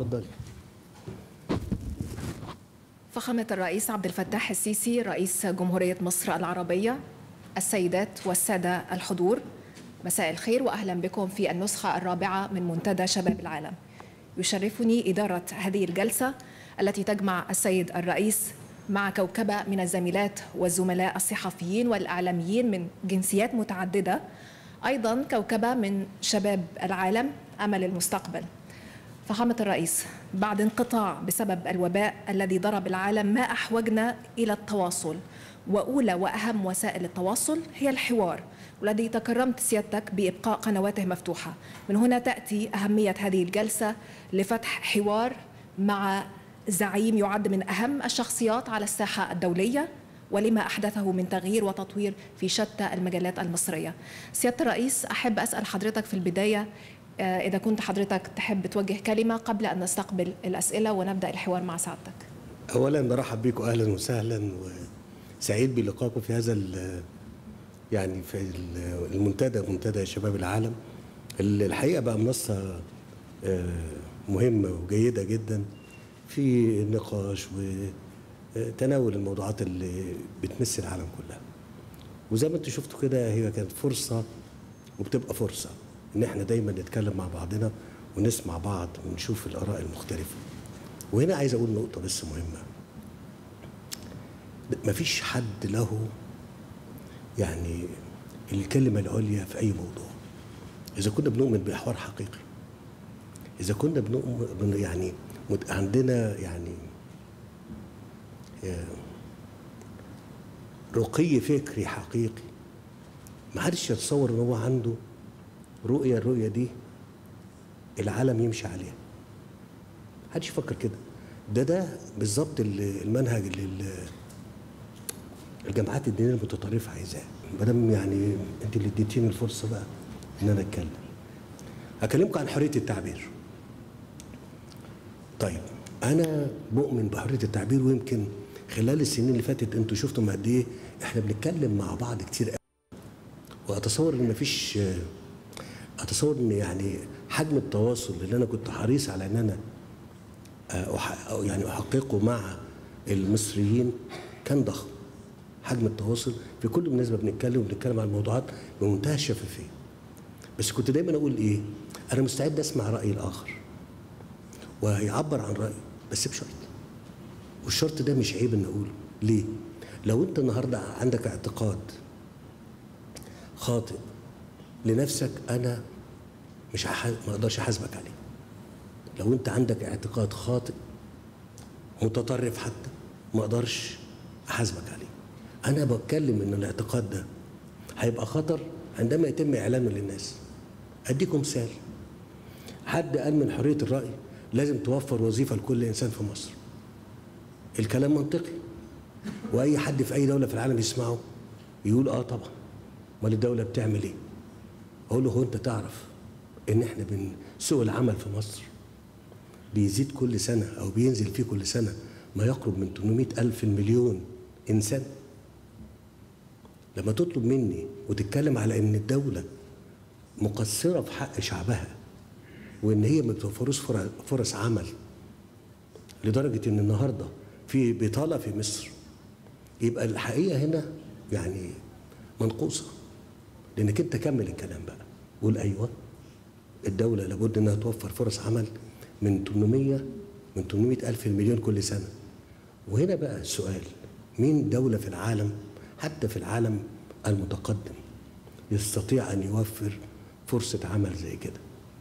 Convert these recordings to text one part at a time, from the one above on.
اتفضلي فخامة الرئيس عبد الفتاح السيسي رئيس جمهورية مصر العربية السيدات والسادة الحضور مساء الخير وأهلا بكم في النسخة الرابعة من منتدى شباب العالم يشرفني إدارة هذه الجلسة التي تجمع السيد الرئيس مع كوكبة من الزميلات والزملاء الصحفيين والإعلاميين من جنسيات متعددة أيضا كوكبة من شباب العالم أمل المستقبل فخامة الرئيس بعد انقطاع بسبب الوباء الذي ضرب العالم ما أحوجنا إلى التواصل وأولى وأهم وسائل التواصل هي الحوار والذي تكرمت سيادتك بإبقاء قنواته مفتوحة من هنا تأتي أهمية هذه الجلسة لفتح حوار مع زعيم يعد من أهم الشخصيات على الساحة الدولية ولما أحدثه من تغيير وتطوير في شتى المجالات المصرية سيادة الرئيس أحب أسأل حضرتك في البداية إذا كنت حضرتك تحب توجه كلمة قبل أن نستقبل الأسئلة ونبدأ الحوار مع سعادتك اولا برحب بكم اهلا وسهلا وسعيد بلقائكم في هذا يعني في المنتدى منتدى شباب العالم الحقيقه بقى منصه مهمه وجيده جدا في نقاش وتناول الموضوعات اللي بتمس العالم كلها وزي ما انتم شفتوا كده هي كانت فرصه وبتبقى فرصه ان احنا دايما نتكلم مع بعضنا ونسمع بعض ونشوف الاراء المختلفه وهنا عايز اقول نقطه بس مهمه مفيش حد له يعني الكلمه العليا في اي موضوع اذا كنا بنؤمن بحوار حقيقي اذا كنا بنؤمن يعني عندنا يعني رقي فكري حقيقي ما حدش يتصور ان هو عنده رؤيه الرؤيه دي العالم يمشي عليها محدش يفكر كده ده ده بالظبط المنهج اللي الجامعات الدينيه المتطرفه عايزاه ما دام يعني انت اللي اديتيني الفرصه بقى ان انا اتكلم هكلمكم عن حريه التعبير طيب انا بؤمن بحريه التعبير ويمكن خلال السنين اللي فاتت انتوا شفتوا قد ايه احنا بنتكلم مع بعض كتير قوي واتصور ان مفيش اتصور ان يعني حجم التواصل اللي انا كنت حريص على ان انا أح يعني احققه مع المصريين كان ضخم حجم التواصل في كل مناسبه بنتكلم وبنتكلم عن الموضوعات بمنتهى الشفافيه بس كنت دايما اقول ايه انا مستعد اسمع راي الاخر ويعبر عن رايه بس بشرط والشرط ده مش عيب ان اقوله ليه لو انت النهارده عندك اعتقاد خاطئ لنفسك انا مش هح... ما اقدرش احاسبك عليه لو انت عندك اعتقاد خاطئ متطرف حتى ما اقدرش احاسبك عليه انا بتكلم ان الاعتقاد ده هيبقى خطر عندما يتم اعلانه للناس اديكم مثال حد قال من حريه الراي لازم توفر وظيفه لكل انسان في مصر الكلام منطقي واي حد في اي دوله في العالم يسمعه يقول اه طبعا امال الدوله بتعمل ايه اقول له هو انت تعرف ان احنا من سوق العمل في مصر بيزيد كل سنه او بينزل فيه كل سنه ما يقرب من 800 الف مليون انسان لما تطلب مني وتتكلم على ان الدوله مقصره في حق شعبها وان هي ما بتوفروش فرص عمل لدرجه ان النهارده في بطاله في مصر يبقى الحقيقه هنا يعني منقوصه لانك انت كمل الكلام بقى قول ايوه الدوله لابد انها توفر فرص عمل من 800 من 800 الف المليون كل سنه وهنا بقى السؤال مين دوله في العالم حتى في العالم المتقدم يستطيع ان يوفر فرصه عمل زي كده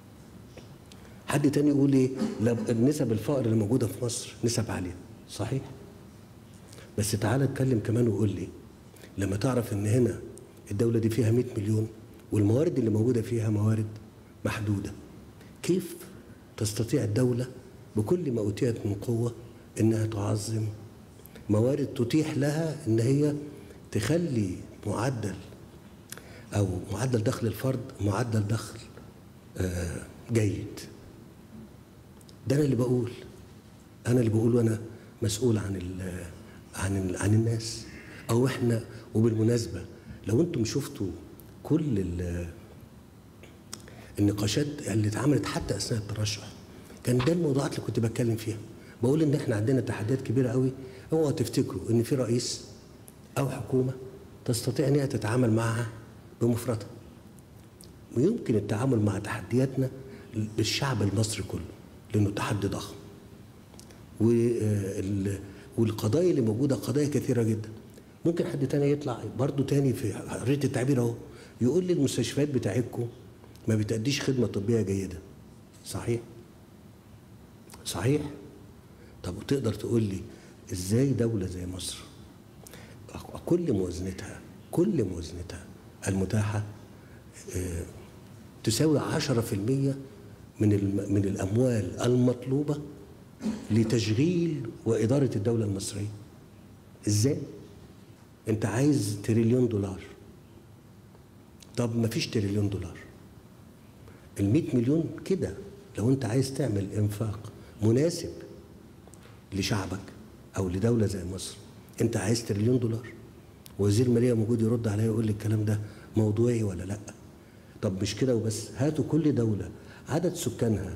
حد تاني يقول ايه نسب الفقر اللي موجوده في مصر نسب عاليه صحيح بس تعالى اتكلم كمان وقول لي لما تعرف ان هنا الدوله دي فيها 100 مليون والموارد اللي موجوده فيها موارد محدوده كيف تستطيع الدوله بكل ما اوتيت من قوه انها تعظم موارد تتيح لها ان هي تخلي معدل او معدل دخل الفرد معدل دخل آه جيد ده انا اللي بقول انا اللي بقول وانا مسؤول عن ال عن ال عن الناس او احنا وبالمناسبه لو انتم شفتوا كل النقاشات اللي اتعملت حتى اثناء الترشح كان ده الموضوعات اللي كنت بتكلم فيها بقول ان احنا عندنا تحديات كبيره قوي اوعوا تفتكروا ان في رئيس او حكومه تستطيع ان هي تتعامل معها بمفردها ويمكن التعامل مع تحدياتنا بالشعب المصري كله لانه تحدي ضخم وال- والقضايا اللي موجوده قضايا كثيره جدا ممكن حد تاني يطلع برضه تاني في حريه التعبير اهو يقول لي المستشفيات بتاعتكم ما بتأديش خدمه طبيه جيده صحيح صحيح طب وتقدر تقول لي ازاي دوله زي مصر كل موازنتها كل موازنتها المتاحه آه، تساوي 10% من الم- من الاموال المطلوبه لتشغيل واداره الدوله المصريه ازاي انت عايز تريليون دولار طب ما فيش تريليون دولار ال 100 مليون كده لو انت عايز تعمل انفاق مناسب لشعبك او لدوله زي مصر انت عايز تريليون دولار وزير الماليه موجود يرد عليا يقول لي الكلام ده موضوعي ولا لا طب مش كده وبس هاتوا كل دوله عدد سكانها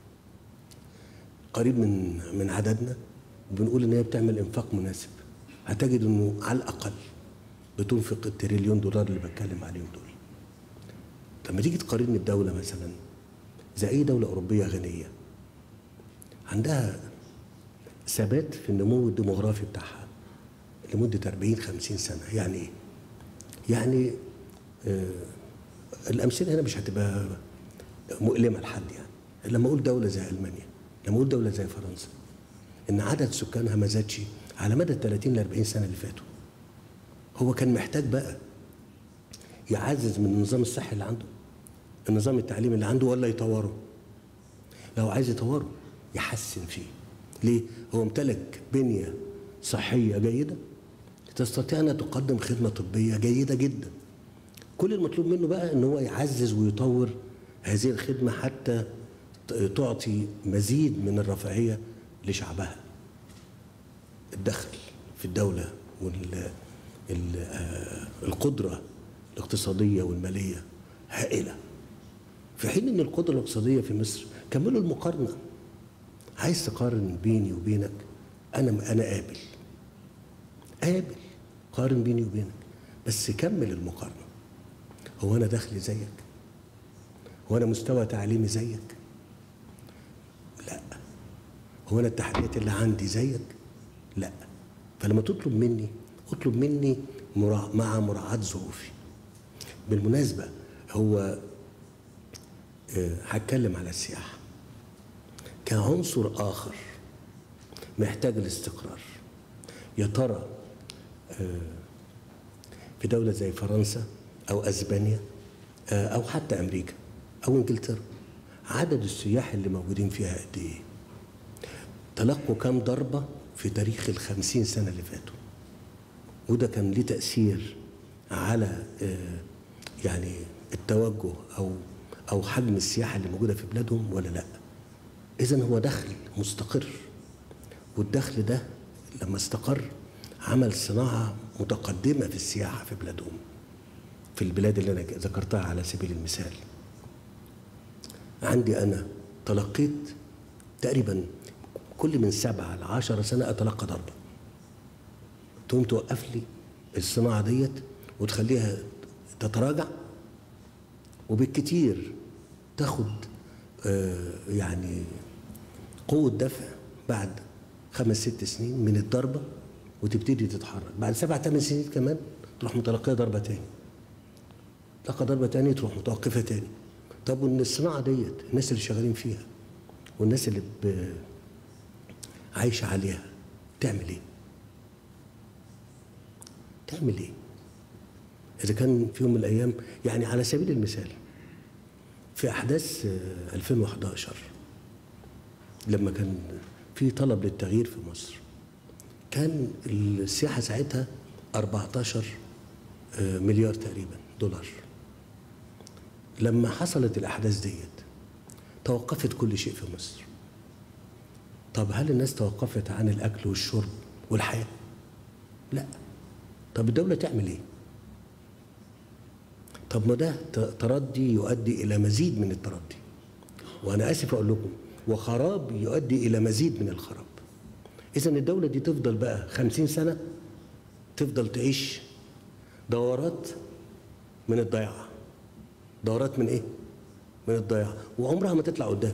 قريب من من عددنا وبنقول ان هي بتعمل انفاق مناسب هتجد انه على الاقل بتنفق التريليون دولار اللي بتكلم عليهم دول لما تيجي تقارن الدوله مثلا زي اي دوله اوروبيه غنيه عندها ثبات في النمو الديموغرافي بتاعها لمده 40 50 سنه يعني ايه؟ يعني آه الامثله هنا مش هتبقى مؤلمه لحد يعني لما اقول دوله زي المانيا لما اقول دوله زي فرنسا ان عدد سكانها ما زادش على مدى ال 30 ل 40 سنه اللي فاتوا هو كان محتاج بقى يعزز من النظام الصحي اللي عنده النظام التعليمي اللي عنده ولا يطوره لو عايز يطوره يحسن فيه ليه هو امتلك بنيه صحيه جيده تستطيع ان تقدم خدمه طبيه جيده جدا كل المطلوب منه بقى ان هو يعزز ويطور هذه الخدمه حتى تعطي مزيد من الرفاهيه لشعبها الدخل في الدوله وال ال- آه، القدره الاقتصاديه والماليه هائله في حين ان القدره الاقتصاديه في مصر كملوا المقارنه عايز تقارن بيني وبينك انا انا قابل قابل قارن بيني وبينك بس كمل المقارنه هو انا دخلي زيك هو انا مستوى تعليمي زيك لا هو انا التحديات اللي عندي زيك لا فلما تطلب مني اطلب مني مرا... مع مراعاة ظروفي بالمناسبة هو آه، هتكلم على السياحة كعنصر آخر محتاج الاستقرار يا ترى آه، في دولة زي فرنسا أو أسبانيا آه، أو حتى أمريكا أو إنجلترا عدد السياح اللي موجودين فيها قد إيه؟ تلقوا كام ضربة في تاريخ الخمسين سنة اللي فاتوا وده كان ليه تأثير على آه، يعني التوجه أو أو حجم السياحة اللي موجودة في بلادهم ولا لأ إذا هو دخل مستقر والدخل ده لما استقر عمل صناعة متقدمة في السياحة في بلادهم في البلاد اللي أنا ذكرتها على سبيل المثال عندي أنا تلقيت تقريبا كل من سبعة لعشرة سنة أتلقى ضربة تقوم توقف لي الصناعة ديت وتخليها تتراجع وبالكتير تاخد آه، يعني قوة دفع بعد خمس ست سنين من الضربة وتبتدي تتحرك بعد سبع ثمان سنين كمان تروح متلقية ضربة تاني تلقى ضربة تاني تروح متوقفة تاني طب وان الصناعة ديت الناس اللي شغالين فيها والناس اللي ب... عايشة عليها تعمل ايه؟ تعمل ايه؟ إذا كان في يوم من الأيام يعني على سبيل المثال في أحداث آه، 2011 لما كان في طلب للتغيير في مصر كان السياحة ساعتها 14 آه، مليار تقريبا دولار لما حصلت الأحداث ديت توقفت كل شيء في مصر طب هل الناس توقفت عن الأكل والشرب والحياة؟ لا طب الدولة تعمل إيه؟ طب ما ده ت- تردي يؤدي إلى مزيد من التردي وأنا آسف أقول لكم وخراب يؤدي الى مزيد من الخراب اذا الدوله دي تفضل بقى خمسين سنه تفضل تعيش دورات من الضياع دورات من ايه من الضياع وعمرها ما تطلع قدام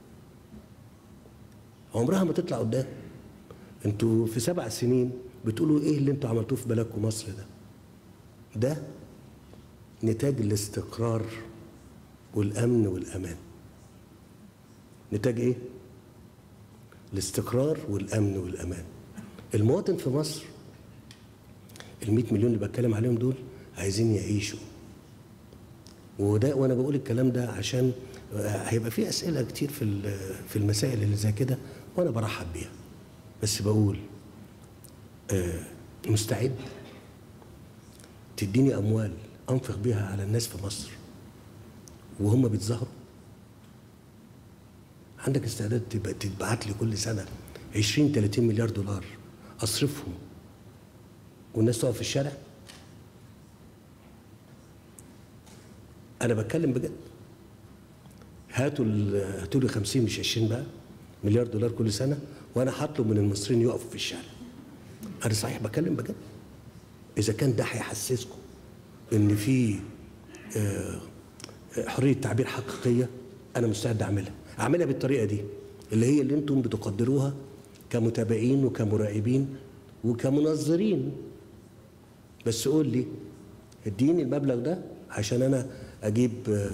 عمرها ما تطلع قدام انتوا في سبع سنين بتقولوا ايه اللي انتوا عملتوه في بلدكم مصر ده ده نتاج الاستقرار والامن والامان نتاج ايه الاستقرار والامن والامان المواطن في مصر ال 100 مليون اللي بتكلم عليهم دول عايزين يعيشوا وده وانا بقول الكلام ده عشان هيبقى في اسئله كتير في في المسائل اللي زي كده وانا برحب بيها بس بقول آه مستعد تديني اموال انفق بيها على الناس في مصر وهم بيتظاهروا عندك استعداد تبقى تبعت لي كل سنه 20 30 مليار دولار اصرفهم والناس تقف في الشارع انا بتكلم بجد هاتوا هاتوا لي 50 مش 20 بقى مليار دولار كل سنه وانا هطلب من المصريين يقفوا في الشارع انا صحيح بتكلم بجد اذا كان ده هيحسسكم ان في حريه تعبير حقيقيه انا مستعد اعملها اعملها بالطريقه دي اللي هي اللي انتم بتقدروها كمتابعين وكمراقبين وكمنظرين بس قول لي اديني المبلغ ده عشان انا اجيب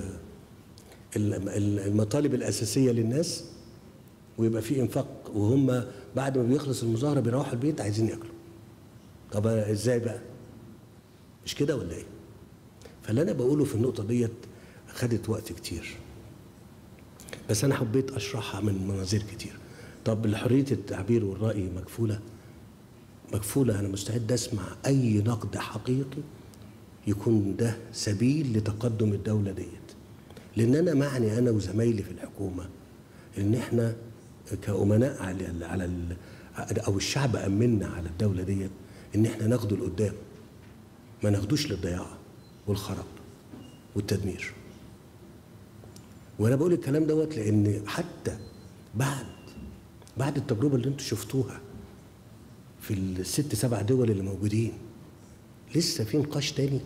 المطالب الاساسيه للناس ويبقى في انفاق وهم بعد ما بيخلص المظاهره بيروحوا البيت عايزين ياكلوا طب ازاي بقى مش كده ولا ايه فاللي انا بقوله في النقطه ديت خدت وقت كتير بس انا حبيت اشرحها من مناظير كتير طب حريه التعبير والراي مكفوله مكفوله انا مستعد اسمع اي نقد حقيقي يكون ده سبيل لتقدم الدوله ديت لان انا معني انا وزمايلي في الحكومه ان احنا كامناء على على او الشعب امنا على الدوله ديت ان احنا ناخده لقدام ما ناخدوش للضياع والخراب والتدمير وانا بقول الكلام دوت لان حتى بعد بعد التجربه اللي انتم شفتوها في الست سبع دول اللي موجودين لسه في نقاش تاني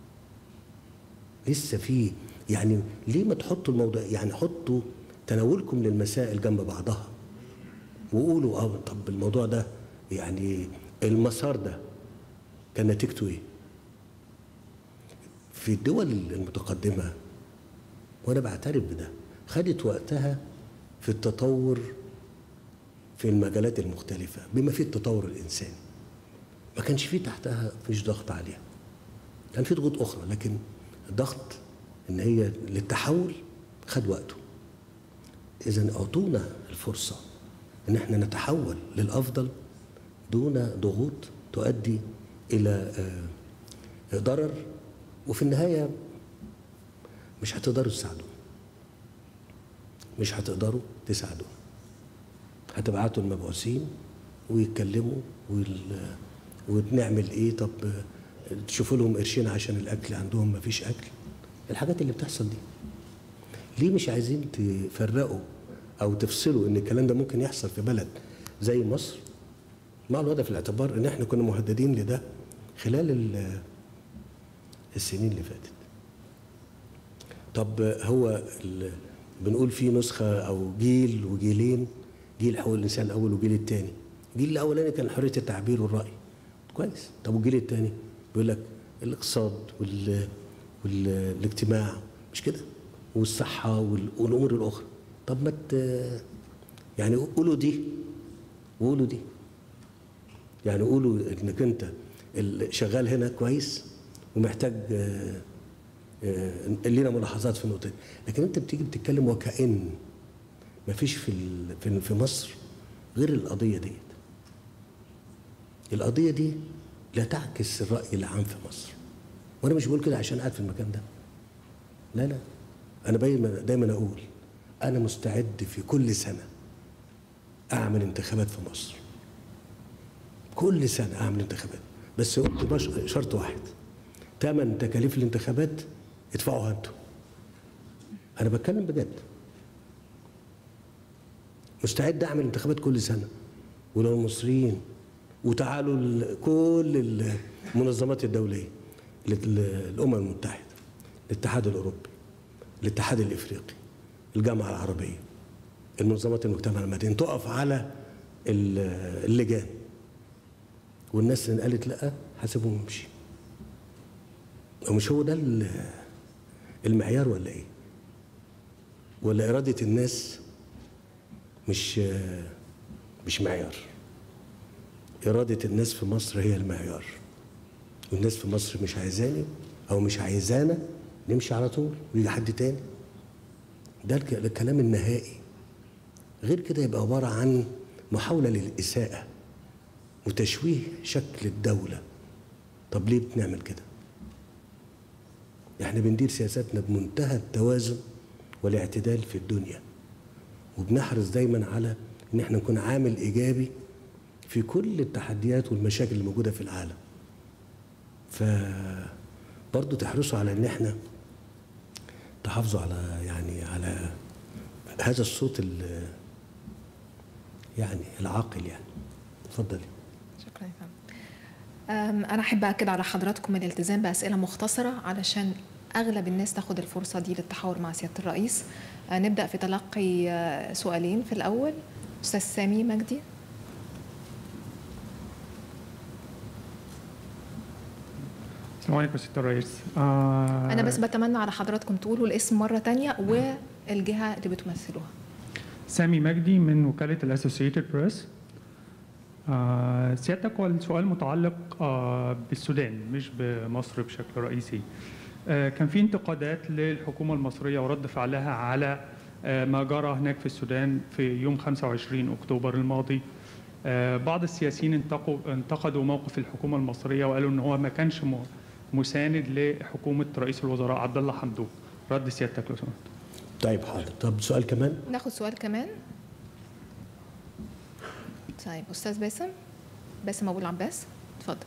لسه في يعني ليه ما تحطوا الموضوع يعني حطوا تناولكم للمسائل جنب بعضها وقولوا اه طب الموضوع ده يعني المسار ده كان نتيجته ايه؟ في الدول المتقدمه وانا بعترف بده خدت وقتها في التطور في المجالات المختلفه بما فيه التطور الانساني ما كانش فيه تحتها فيش ضغط عليها كان في ضغوط اخرى لكن الضغط ان هي للتحول خد وقته اذا اعطونا الفرصه ان احنا نتحول للافضل دون ضغوط تؤدي الى ضرر وفي النهايه مش هتقدروا تساعدوا مش هتقدروا تساعدوا هتبعتوا المبعوثين ويتكلموا وال... ونعمل ايه طب تشوفوا لهم قرشين عشان الاكل عندهم ما فيش اكل الحاجات اللي بتحصل دي ليه مش عايزين تفرقوا او تفصلوا ان الكلام ده ممكن يحصل في بلد زي مصر مع الوضع في الاعتبار ان احنا كنا مهددين لده خلال السنين اللي فاتت طب هو بنقول في نسخة أو جيل وجيلين جيل حقوق الإنسان الأول والجيل الثاني الجيل الأولاني كان حرية التعبير والرأي كويس طب والجيل الثاني بيقول لك الاقتصاد وال... والاجتماع مش كده والصحة وال... والأمور الأخرى طب ما ت... يعني قولوا دي وقولوا دي يعني قولوا انك انت شغال هنا كويس ومحتاج لينا ملاحظات في النقطه دي لكن انت بتيجي بتتكلم وكأن ما فيش في في في مصر غير القضيه ديت القضيه دي لا تعكس الراي العام في مصر وانا مش بقول كده عشان قاعد في المكان ده لا لا انا دايما اقول انا مستعد في كل سنه اعمل انتخابات في مصر كل سنه اعمل انتخابات بس قلت شرط واحد ثمن تكاليف الانتخابات ادفعوها انتوا انا بتكلم بجد مستعد اعمل انتخابات كل سنه ولو المصريين وتعالوا ال- كل المنظمات الدوليه ال- الامم المتحده الاتحاد الاوروبي الاتحاد الافريقي الجامعه العربيه المنظمات المجتمع المدني تقف على ال- اللجان والناس اللي قالت لا هسيبهم يمشي ومش هو ده ال- المعيار ولا ايه ولا اراده الناس مش مش معيار اراده الناس في مصر هي المعيار والناس في مصر مش عايزاني او مش عايزانا نمشي على طول ويجي حد تاني ده الك- الكلام النهائي غير كده يبقى عباره عن محاوله للاساءه وتشويه شكل الدوله طب ليه بنعمل كده احنا بندير سياساتنا بمنتهى التوازن والاعتدال في الدنيا وبنحرص دايما على ان احنا نكون عامل ايجابي في كل التحديات والمشاكل اللي موجوده في العالم ف برضه تحرصوا على ان احنا تحافظوا على يعني على هذا الصوت ال- يعني العاقل يعني اتفضلي شكرا يا فندم أم، أنا أحب أكد على حضراتكم الالتزام بأسئلة مختصرة علشان أغلب الناس تاخد الفرصة دي للتحاور مع سيادة الرئيس أه، نبدأ في تلقي أه، سؤالين في الأول أستاذ سامي مجدي السلام عليكم سيادة الرئيس آه أنا بس بتمنى على حضراتكم تقولوا الاسم مرة تانية والجهة اللي بتمثلوها سامي مجدي من وكالة الأسوسييتد بريس آه سيادتك هو السؤال متعلق آه بالسودان مش بمصر بشكل رئيسي آه كان في انتقادات للحكومة المصرية ورد فعلها على آه ما جرى هناك في السودان في يوم 25 أكتوبر الماضي آه بعض السياسيين انتقوا انتقدوا موقف الحكومة المصرية وقالوا ان هو ما كانش م- مساند لحكومة رئيس الوزراء عبد الله حمدوك رد سيادتك لو سمحت طيب حاضر طب سؤال كمان ناخد سؤال كمان طيب أستاذ باسم باسم أبو العباس اتفضل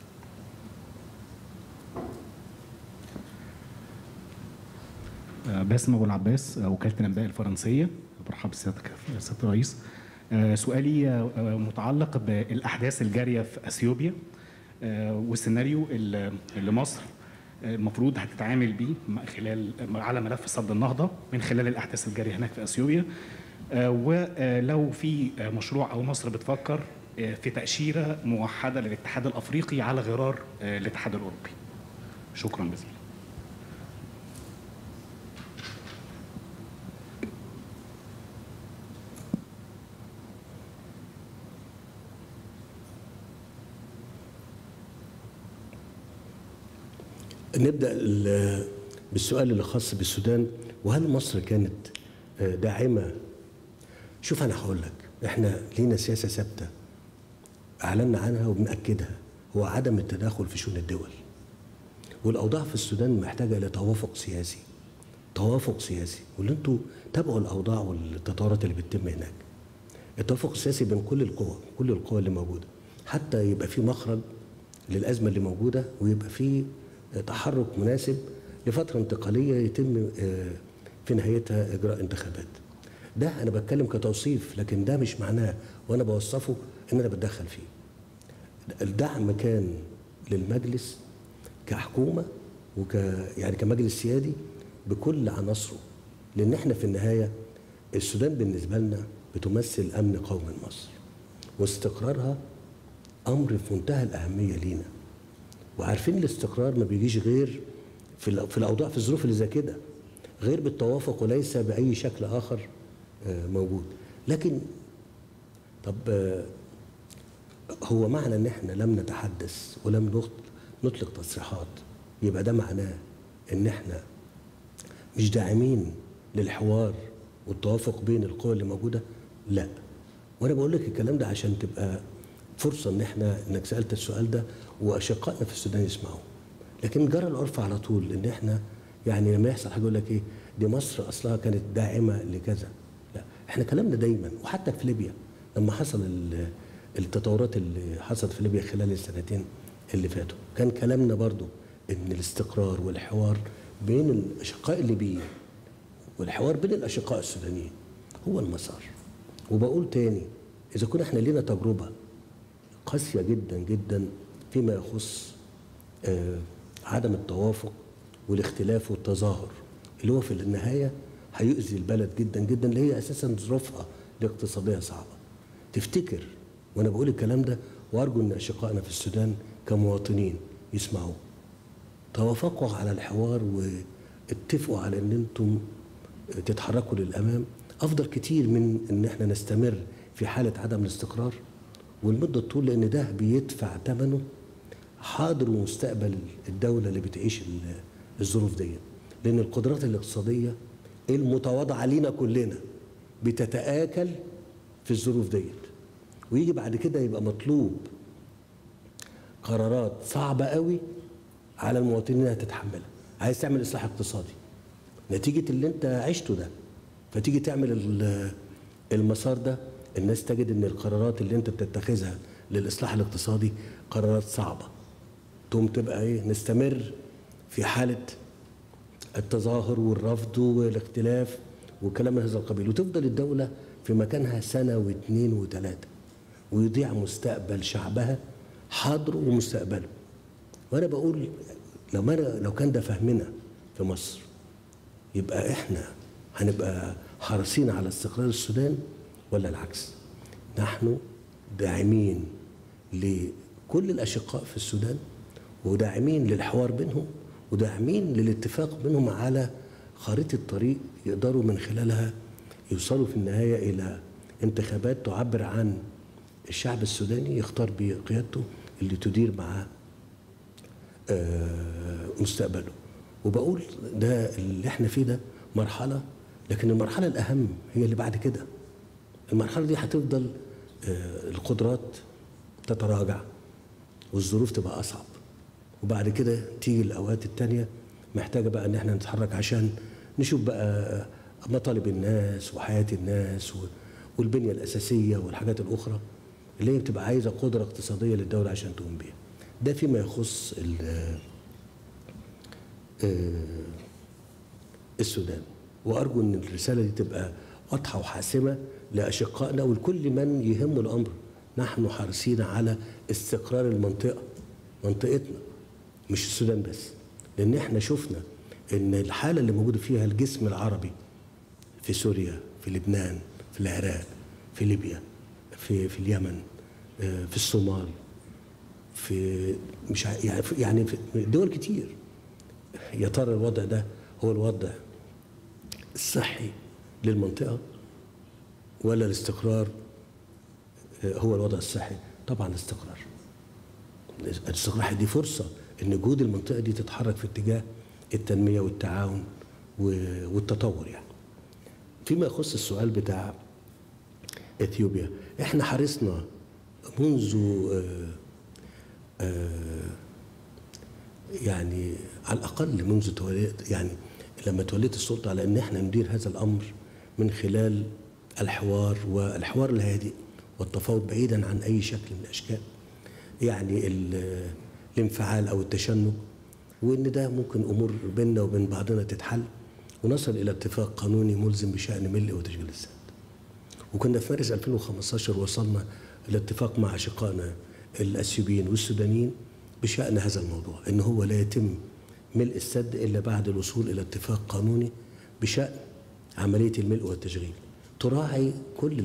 آه، باسم ابو العباس آه، وكاله الانباء الفرنسيه برحب بسيادتك يا سياده الرئيس آه، سؤالي آه، آه، متعلق بالاحداث الجاريه في اثيوبيا آه، والسيناريو اللي اللي مصر آه، المفروض هتتعامل بيه م- خلال على ملف صد النهضه من خلال الاحداث الجاريه هناك في اثيوبيا آه، ولو في آه، مشروع او مصر بتفكر آه، في تاشيره موحده للاتحاد الافريقي على غرار آه، الاتحاد الاوروبي شكرا جزيلا نبدا ال- بالسؤال اللي خاص بالسودان وهل مصر كانت آه، داعمه شوف انا هقول لك احنا لينا سياسه ثابته اعلنا عنها وبناكدها هو عدم التدخل في شؤون الدول والاوضاع في السودان محتاجه الى توافق سياسي توافق سياسي واللي انتوا تابعوا الاوضاع والتطورات اللي بتتم هناك التوافق السياسي بين كل القوى كل القوى اللي موجوده حتى يبقى في مخرج للازمه اللي موجوده ويبقى في تحرك مناسب لفتره انتقاليه يتم آه، في نهايتها اجراء انتخابات ده انا بتكلم كتوصيف لكن ده مش معناه وانا بوصفه ان انا بتدخل فيه الدعم كان للمجلس كحكومه وك يعني كمجلس سيادي بكل عناصره لان احنا في النهايه السودان بالنسبه لنا بتمثل امن قومي مصر واستقرارها امر في منتهى الاهميه لينا وعارفين الاستقرار ما بيجيش غير في الأ- في الاوضاع في الظروف اللي زي كده غير بالتوافق وليس باي شكل اخر آه، موجود لكن طب آه، هو معنى ان احنا لم نتحدث ولم نط- نطلق تصريحات يبقى ده معناه ان احنا مش داعمين للحوار والتوافق بين القوى اللي موجوده لا وانا بقول لك الكلام ده عشان تبقى فرصه ان احنا انك سالت السؤال ده واشقائنا في السودان يسمعوا لكن جرى العرف على طول ان احنا يعني لما يحصل حاجه يقول لك ايه دي مصر اصلها كانت داعمه لكذا لا احنا كلامنا دايما وحتى في ليبيا لما حصل ال- التطورات اللي حصلت في ليبيا خلال السنتين اللي فاتوا كان كلامنا برضو ان الاستقرار والحوار بين الاشقاء الليبيين والحوار بين الاشقاء السودانيين هو المسار وبقول تاني اذا كنا احنا لينا تجربه قاسيه جدا جدا فيما يخص آه عدم التوافق والاختلاف والتظاهر اللي هو في النهايه هيؤذي البلد جدا جدا اللي هي اساسا ظروفها الاقتصاديه صعبه تفتكر وانا بقول الكلام ده وارجو ان اشقائنا في السودان كمواطنين يسمعوه توافقوا على الحوار واتفقوا على ان انتم تتحركوا للامام افضل كتير من ان احنا نستمر في حاله عدم الاستقرار والمده طول لان ده بيدفع ثمنه حاضر ومستقبل الدوله اللي بتعيش الظروف دي لان القدرات الاقتصاديه المتواضعه لينا كلنا بتتاكل في الظروف ديت ويجي بعد كده يبقى مطلوب قرارات صعبه قوي على المواطنين انها تتحملها عايز تعمل اصلاح اقتصادي نتيجه اللي انت عشته ده فتيجي تعمل المسار ده الناس تجد ان القرارات اللي انت بتتخذها للاصلاح الاقتصادي قرارات صعبه تقوم تبقى ايه نستمر في حاله التظاهر والرفض والاختلاف وكلام من هذا القبيل وتفضل الدوله في مكانها سنه واثنين وثلاثه ويضيع مستقبل شعبها حاضره ومستقبله وانا بقول لو ما لو كان ده فهمنا في مصر يبقى احنا هنبقى حريصين على استقرار السودان ولا العكس نحن داعمين لكل الاشقاء في السودان وداعمين للحوار بينهم وداعمين للاتفاق بينهم على خريطه طريق يقدروا من خلالها يوصلوا في النهايه الى انتخابات تعبر عن الشعب السوداني يختار بقيادته اللي تدير معاه مستقبله وبقول ده اللي احنا فيه ده مرحلة لكن المرحلة الأهم هي اللي بعد كده المرحلة دي هتفضل القدرات تتراجع والظروف تبقى أصعب وبعد كده تيجي الأوقات التانية محتاجة بقى إن احنا نتحرك عشان نشوف بقى مطالب الناس وحياة الناس والبنية الأساسية والحاجات الأخرى اللي هي بتبقى عايزة قدرة اقتصادية للدولة عشان تقوم بيها ده فيما يخص السودان وارجو ان الرساله دي تبقى واضحه وحاسمه لاشقائنا ولكل من يهم الامر نحن حريصين على استقرار المنطقه منطقتنا مش السودان بس لان احنا شفنا ان الحاله اللي موجوده فيها الجسم العربي في سوريا في لبنان في العراق في ليبيا في في اليمن في الصومال في مش يعني في يعني في دول كتير يا ترى الوضع ده هو الوضع الصحي للمنطقة ولا الاستقرار هو الوضع الصحي طبعا الاستقرار الاستقرار دي فرصة ان جهود المنطقة دي تتحرك في اتجاه التنمية والتعاون والتطور يعني فيما يخص السؤال بتاع اثيوبيا احنا حرصنا منذ آآ آآ يعني على الاقل منذ توليت يعني لما توليت السلطه على ان احنا ندير هذا الامر من خلال الحوار والحوار الهادئ والتفاوض بعيدا عن اي شكل من الاشكال يعني الانفعال او التشنج وان ده ممكن امور بيننا وبين بعضنا تتحل ونصل الى اتفاق قانوني ملزم بشان ملء وتشغيل السد وكنا في مارس 2015 وصلنا الى اتفاق مع اشقائنا الاثيوبيين والسودانيين بشان هذا الموضوع ان هو لا يتم ملء السد الا بعد الوصول الى اتفاق قانوني بشان عمليه الملء والتشغيل تراعي كل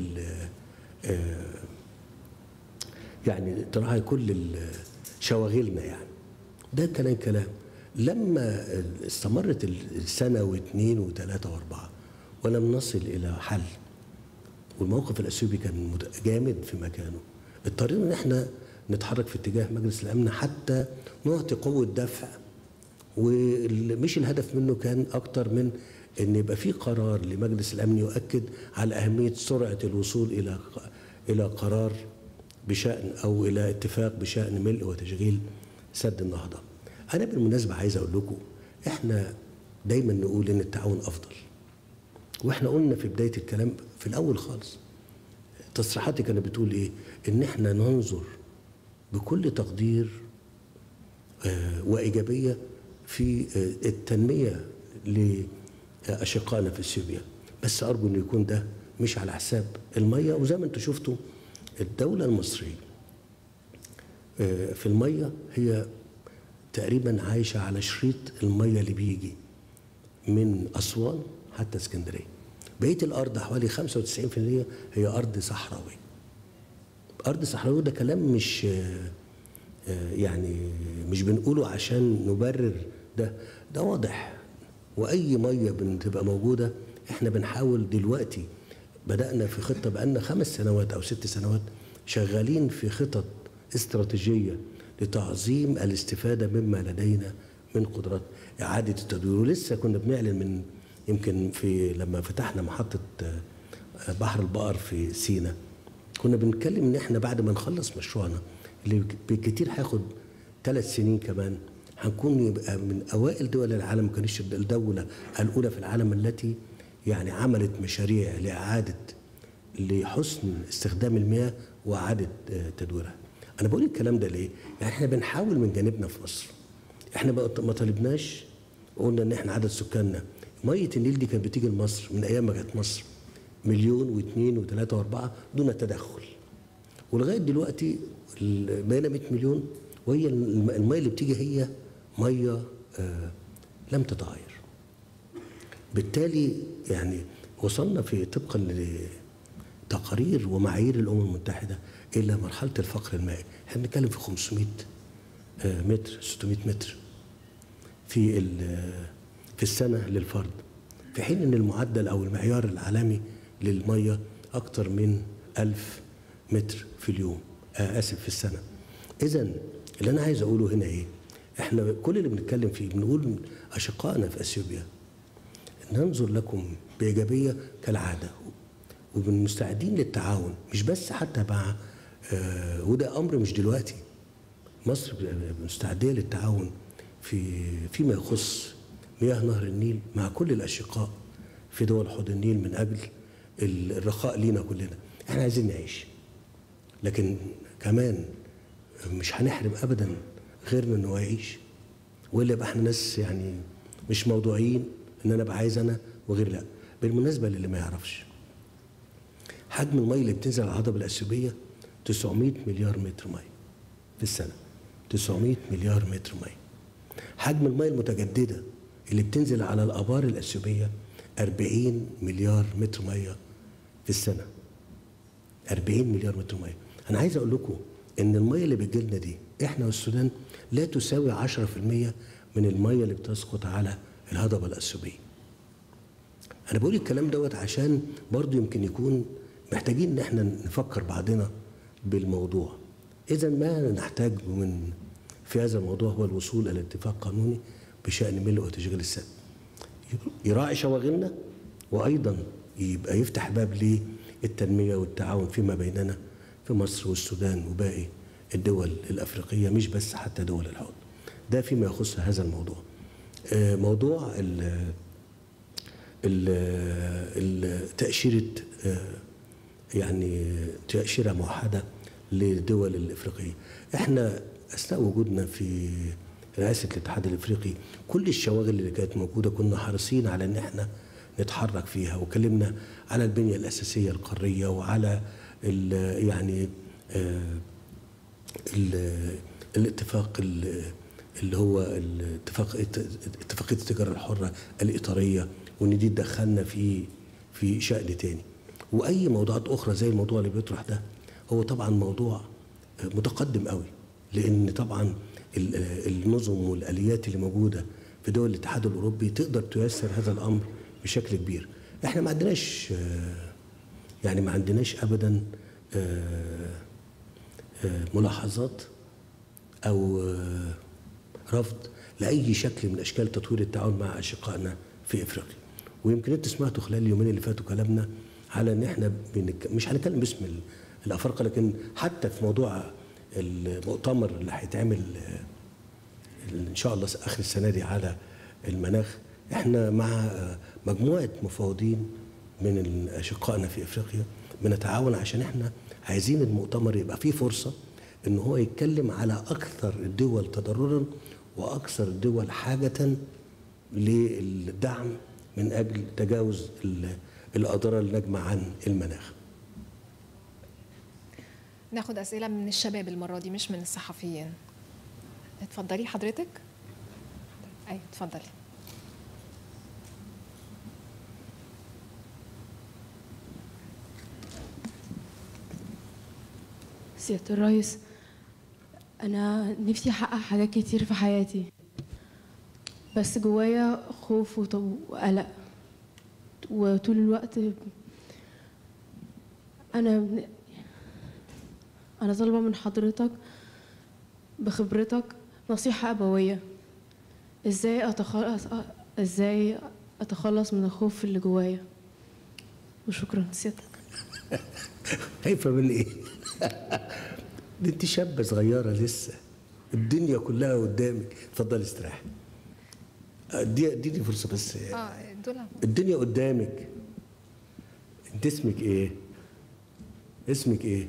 يعني تراعي كل شواغلنا يعني ده كلام كلام لما استمرت السنة واثنين وثلاثة وأربعة ولم نصل إلى حل والموقف الأثيوبي كان جامد في مكانه اضطرينا إن احنا نتحرك في اتجاه مجلس الأمن حتى نعطي قوة دفع ومش الهدف منه كان أكتر من ان يبقى في قرار لمجلس الامن يؤكد على اهميه سرعه الوصول الى الى قرار بشان او الى اتفاق بشان ملء وتشغيل سد النهضه. انا بالمناسبه عايز اقول لكم احنا دايما نقول ان التعاون افضل. واحنا قلنا في بدايه الكلام في الاول خالص تصريحاتي كانت بتقول ايه؟ ان احنا ننظر بكل تقدير آه وايجابيه في آه التنميه ل اشقائنا في اثيوبيا بس ارجو انه يكون ده مش على حساب الميه وزي ما انتم شفتوا الدوله المصريه آه، في الميه هي تقريبا عايشه على شريط الميه اللي بيجي من اسوان حتى اسكندريه بقيه الارض حوالي 95% هي ارض صحراويه ارض صحراويه ده كلام مش آه، آه، يعني مش بنقوله عشان نبرر ده ده واضح واي ميه بتبقى موجوده احنا بنحاول دلوقتي بدانا في خطه بقالنا خمس سنوات او ست سنوات شغالين في خطط استراتيجيه لتعظيم الاستفاده مما لدينا من قدرات اعاده التدوير ولسه كنا بنعلن من يمكن في لما فتحنا محطه آه، بحر البقر في سينا كنا بنتكلم ان احنا بعد ما نخلص مشروعنا اللي بالكتير هياخد ثلاث سنين كمان هنكون يبقى من اوائل دول العالم ما كانتش الدوله الاولى في العالم التي يعني عملت مشاريع لاعاده لحسن استخدام المياه واعاده آه، تدويرها. انا بقول الكلام ده ليه؟ يعني احنا بنحاول من جانبنا في مصر. احنا ما ما طالبناش قلنا ان احنا عدد سكاننا ميه النيل دي كانت بتيجي لمصر من ايام ما كانت مصر مليون واثنين وثلاثه واربعه دون تدخل. ولغايه دلوقتي ال- بقينا 100 مليون وهي الم- الميه اللي بتيجي هي ميه آه لم تتغير. بالتالي يعني وصلنا في طبقا لتقارير ومعايير الامم المتحده الى مرحله الفقر المائي، احنا بنتكلم في 500 آه، متر 600 متر في ال- في السنه للفرد في حين ان المعدل او المعيار العالمي للميه اكثر من 1000 متر في اليوم آه اسف في السنه اذا اللي انا عايز اقوله هنا ايه احنا كل اللي بنتكلم فيه بنقول اشقائنا في اثيوبيا ننظر لكم بايجابيه كالعاده ومستعدين للتعاون مش بس حتى مع آه وده امر مش دلوقتي مصر مستعديه للتعاون في فيما يخص مياه نهر النيل مع كل الاشقاء في دول حوض النيل من اجل الرخاء لينا كلنا احنا عايزين نعيش لكن كمان مش هنحرم ابدا غيرنا انه يعيش والا يبقى احنا ناس يعني مش موضوعيين ان انا ابقى عايز انا وغير لا بالمناسبه للي ما يعرفش حجم الميه اللي بتنزل على الهضبه الاثيوبيه 900 مليار متر ميه في السنه 900 مليار متر ميه حجم الميه المتجدده اللي بتنزل على الابار الاثيوبيه 40 مليار متر ميه في السنه 40 مليار متر ميه انا عايز اقول لكم ان الميه اللي بتجي لنا دي احنا والسودان لا تساوي 10% من الميه اللي بتسقط على الهضبه الاثيوبيه انا بقول الكلام دوت عشان برضو يمكن يكون محتاجين ان احنا نفكر بعضنا بالموضوع اذا ما نحتاج من في هذا الموضوع هو الوصول الى اتفاق قانوني بشان ملء وتشغيل السد يراعي شواغلنا وايضا يبقى يفتح باب للتنميه والتعاون فيما بيننا في مصر والسودان وباقي الدول الافريقيه مش بس حتى دول الحوض ده فيما يخص هذا الموضوع آه، موضوع ال ال- تأشيرة آه، يعني تأشيرة موحدة للدول الإفريقية احنا أثناء وجودنا في رئاسة الاتحاد الإفريقي كل الشواغل اللي كانت موجودة كنا حريصين على إن احنا نتحرك فيها وكلمنا على البنية الأساسية القارية وعلى ال- يعني آه، ال- الاتفاق ال- اللي هو الاتفاق اتفاقيه التجاره الحره الاطاريه وان دي تدخلنا في في شأن تاني واي موضوعات اخرى زي الموضوع اللي بيطرح ده هو طبعا موضوع متقدم قوي لان طبعا ال- النظم والاليات اللي موجوده في دول الاتحاد الاوروبي تقدر تيسر هذا الامر بشكل كبير احنا ما عندناش آه، يعني ما عندناش ابدا آه، آه، ملاحظات او آه، رفض لاي شكل من اشكال تطوير التعاون مع اشقائنا في افريقيا ويمكن انتوا سمعتوا خلال اليومين اللي فاتوا كلامنا على ان احنا بنك... مش هنتكلم باسم ال- الافارقه لكن حتى في موضوع المؤتمر اللي هيتعمل آه، ان شاء الله اخر السنه دي على المناخ احنا مع آه، مجموعه مفوضين من اشقائنا في افريقيا بنتعاون عشان احنا عايزين المؤتمر يبقى فيه فرصه ان هو يتكلم على اكثر الدول تضررا واكثر الدول حاجه للدعم من اجل تجاوز ال- الاضرار الناجمه عن المناخ ناخد أسئلة من الشباب المرة دي مش من الصحفيين اتفضلي حضرتك أيوة اتفضلي سيادة الرئيس أنا نفسي أحقق حاجات كتير في حياتي بس جوايا خوف وط- وقلق وطول الوقت أنا أنا طالبة من حضرتك بخبرتك نصيحة أبوية إزاي أتخلص إزاي أتخلص من الخوف اللي جوايا وشكرا سيادتك خايفه من ايه؟ دي انت شابه صغيره لسه الدنيا كلها قدامك اتفضلي استريحي دي اديني فرصه بس اه دول الدنيا قدامك انت اسمك ايه؟ اسمك ايه؟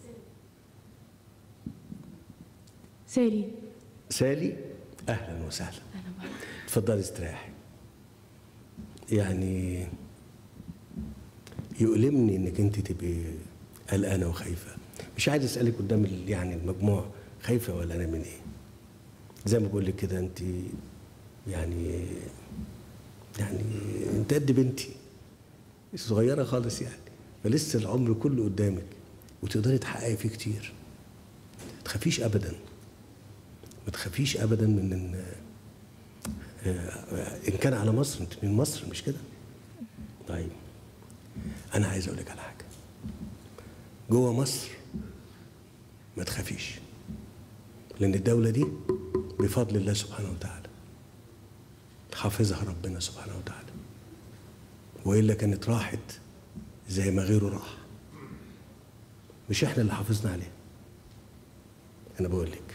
سالي سالي اهلا وسهلا اتفضلي استريحي يعني يؤلمني انك انت تبقي قلقانه وخايفه مش عايز اسالك قدام ال- يعني المجموع خايفه ولا انا من ايه زي ما بقول لك كده انت يعني يعني انت قد بنتي صغيره خالص يعني فلسه العمر كله قدامك وتقدري تحققي فيه كتير ما تخافيش ابدا ما تخافيش ابدا من ان آه، ان كان على مصر انت من مصر مش كده طيب انا عايز اقول لك على حاجه جوه مصر ما تخافيش لان الدوله دي بفضل الله سبحانه وتعالى حافظها ربنا سبحانه وتعالى والا كانت راحت زي ما غيره راح مش احنا اللي حافظنا عليها انا بقول لك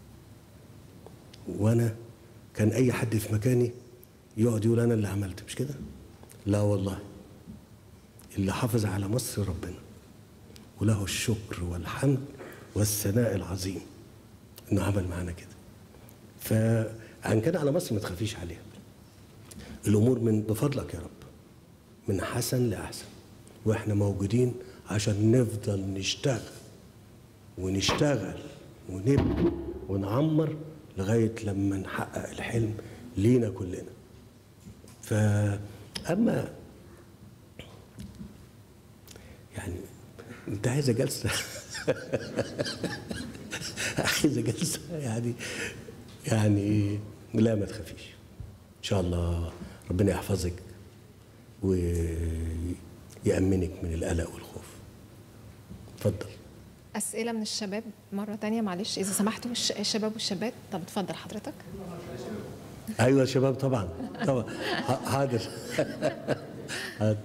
وانا كان اي حد في مكاني يقعد يقول انا اللي عملت مش كده لا والله اللي حافظ على مصر ربنا وله الشكر والحمد والثناء العظيم انه عمل معانا كده فان كان على مصر ما تخافيش عليها الامور من بفضلك يا رب من حسن لاحسن واحنا موجودين عشان نفضل نشتغل ونشتغل ونبني ونعمر لغايه لما نحقق الحلم لينا كلنا فاما يعني انت عايزه جلسه عايزه جلسه يعني يعني لا ما تخافيش ان شاء الله ربنا يحفظك ويأمنك من القلق والخوف اتفضل أسئلة من الشباب مرة تانية معلش إذا سمحتوا الش- الشباب والشابات طب اتفضل حضرتك ايوه يا شباب طبعا طبعا ح- حاضر حاضر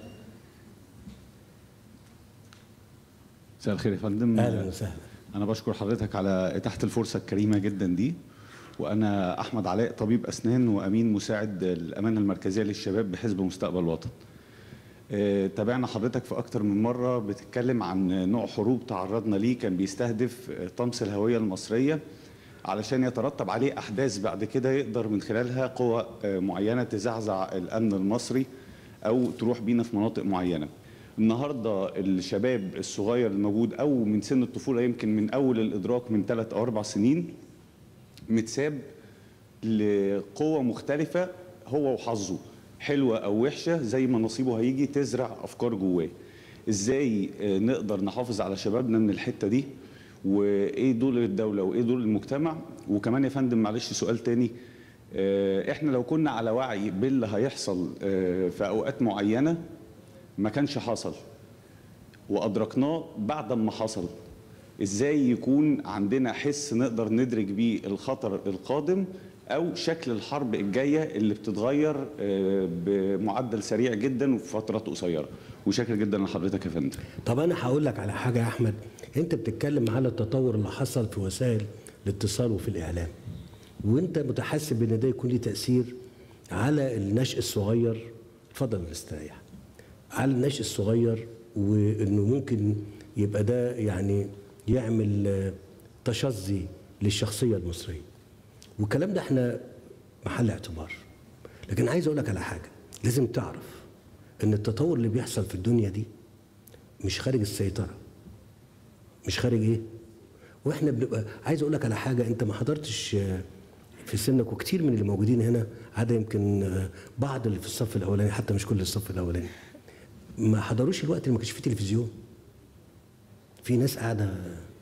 مساء الخير يا فندم اهلا وسهلا انا بشكر حضرتك على اتاحه الفرصه الكريمه جدا دي وانا احمد علاء طبيب اسنان وامين مساعد الامانه المركزيه للشباب بحزب مستقبل وطن آه، تابعنا حضرتك في اكتر من مره بتتكلم عن نوع حروب تعرضنا ليه كان بيستهدف آه، طمس الهويه المصريه علشان يترتب عليه احداث بعد كده يقدر من خلالها قوى آه، معينه تزعزع الامن المصري او تروح بينا في مناطق معينه النهارده الشباب الصغير الموجود او من سن الطفوله يمكن من اول الادراك من ثلاث او اربع سنين متساب لقوة مختلفة هو وحظه حلوة أو وحشة زي ما نصيبه هيجي تزرع أفكار جواه إزاي آه، نقدر نحافظ على شبابنا من الحتة دي وإيه دور الدولة وإيه دور المجتمع وكمان يا فندم معلش سؤال تاني آه، إحنا لو كنا على وعي باللي هيحصل آه، في أوقات معينة ما كانش حصل وادركناه بعد ما حصل ازاي يكون عندنا حس نقدر ندرك بيه الخطر القادم او شكل الحرب الجايه اللي بتتغير آه، بمعدل سريع جدا وفي فترات قصيره وشاكر جدا لحضرتك يا فندم طب انا هقول لك على حاجه يا احمد انت بتتكلم على التطور اللي حصل في وسائل الاتصال وفي الاعلام وانت متحسب ان ده يكون ليه تاثير على النشء الصغير اتفضل استريح على النشء الصغير وانه ممكن يبقى ده يعني يعمل آه، تشظي للشخصيه المصريه والكلام ده احنا محل اعتبار لكن عايز اقول لك على حاجه لازم تعرف ان التطور اللي بيحصل في الدنيا دي مش خارج السيطره مش خارج ايه واحنا بنبقى عايز اقول لك على حاجه انت ما حضرتش آه، في سنك وكتير من اللي موجودين هنا عدا يمكن آه، بعض اللي في الصف الاولاني حتى مش كل الصف الاولاني ما حضروش الوقت اللي ما كانش فيه تلفزيون في ناس قاعده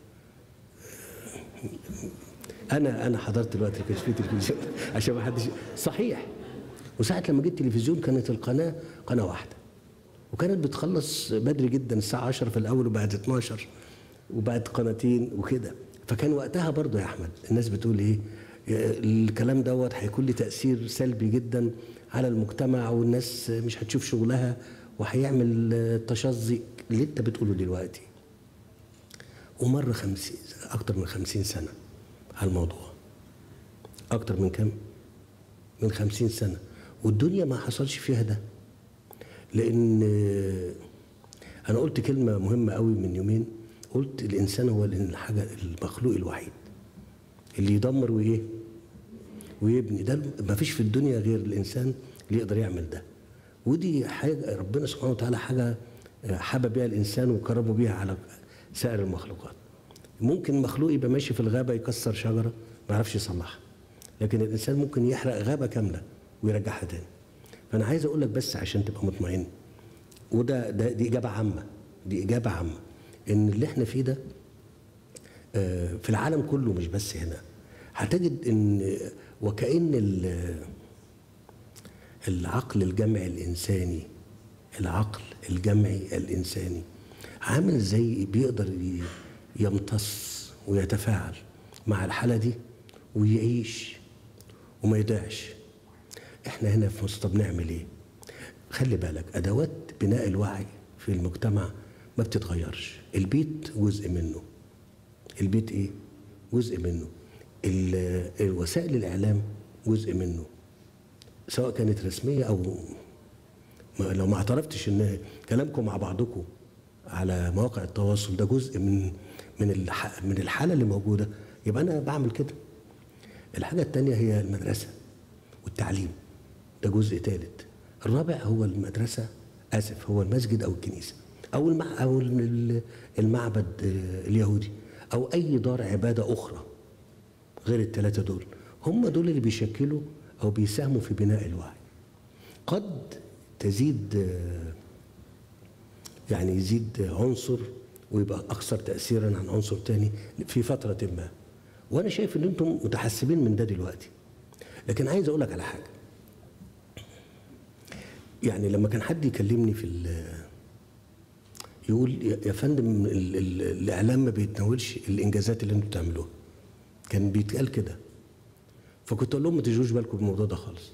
انا انا حضرت الوقت اللي كانش فيه تلفزيون عشان ما حدش صحيح وساعه لما جه التلفزيون كانت القناه قناه واحده وكانت بتخلص بدري جدا الساعه 10 في الاول وبعد 12 وبعد قناتين وكده فكان وقتها برضه يا احمد الناس بتقول ايه الكلام دوت هيكون له تاثير سلبي جدا على المجتمع والناس مش هتشوف شغلها وهيعمل تشظي اللي انت بتقوله دلوقتي ومر خمسين أكتر من خمسين سنة على الموضوع أكتر من كم؟ من خمسين سنة والدنيا ما حصلش فيها ده لأن أنا قلت كلمة مهمة قوي من يومين قلت الإنسان هو الحاجة المخلوق الوحيد اللي يدمر وإيه؟ ويبني ده ما فيش في الدنيا غير الإنسان اللي يقدر يعمل ده ودي حاجة ربنا سبحانه وتعالى حاجة حبى بيها الإنسان وكرمه بيها على سائر المخلوقات ممكن مخلوق يبقى ماشي في الغابة يكسر شجرة ما يعرفش يصلحها لكن الإنسان ممكن يحرق غابة كاملة ويرجعها تاني فأنا عايز أقول لك بس عشان تبقى مطمئن وده ده دي إجابة عامة دي إجابة عامة إن اللي إحنا فيه ده آه، في العالم كله مش بس هنا هتجد إن وكأن ال- العقل الجمعي الإنساني العقل الجمعي الإنساني عامل زي بيقدر ي- يمتص ويتفاعل مع الحالة دي ويعيش وما يضيعش احنا هنا في مصر طب نعمل ايه خلي بالك ادوات بناء الوعي في المجتمع ما بتتغيرش البيت جزء منه البيت ايه جزء منه ال- الوسائل الاعلام جزء منه سواء كانت رسميه او ما لو ما اعترفتش ان كلامكم مع بعضكم على مواقع التواصل ده جزء من من الح- من الحاله اللي موجوده يبقى انا بعمل كده الحاجه الثانيه هي المدرسه والتعليم ده جزء ثالث الرابع هو المدرسه اسف هو المسجد او الكنيسه او المع او ال- المعبد آه، اليهودي او اي دار عباده اخرى غير الثلاثه دول هم دول اللي بيشكلوا او بيساهموا في بناء الوعي قد تزيد آه، يعني يزيد عنصر ويبقى اكثر تاثيرا عن عنصر تاني في فتره ما وانا شايف ان انتم متحسبين من ده دلوقتي لكن عايز اقول لك على حاجه يعني لما كان حد يكلمني في ال- يقول يا يا فندم ال- ال- الاعلام ما بيتناولش الانجازات اللي انتوا بتعملوها كان بيتقال كده فكنت اقول لهم ما تشغلوش بالكم بالموضوع ده خالص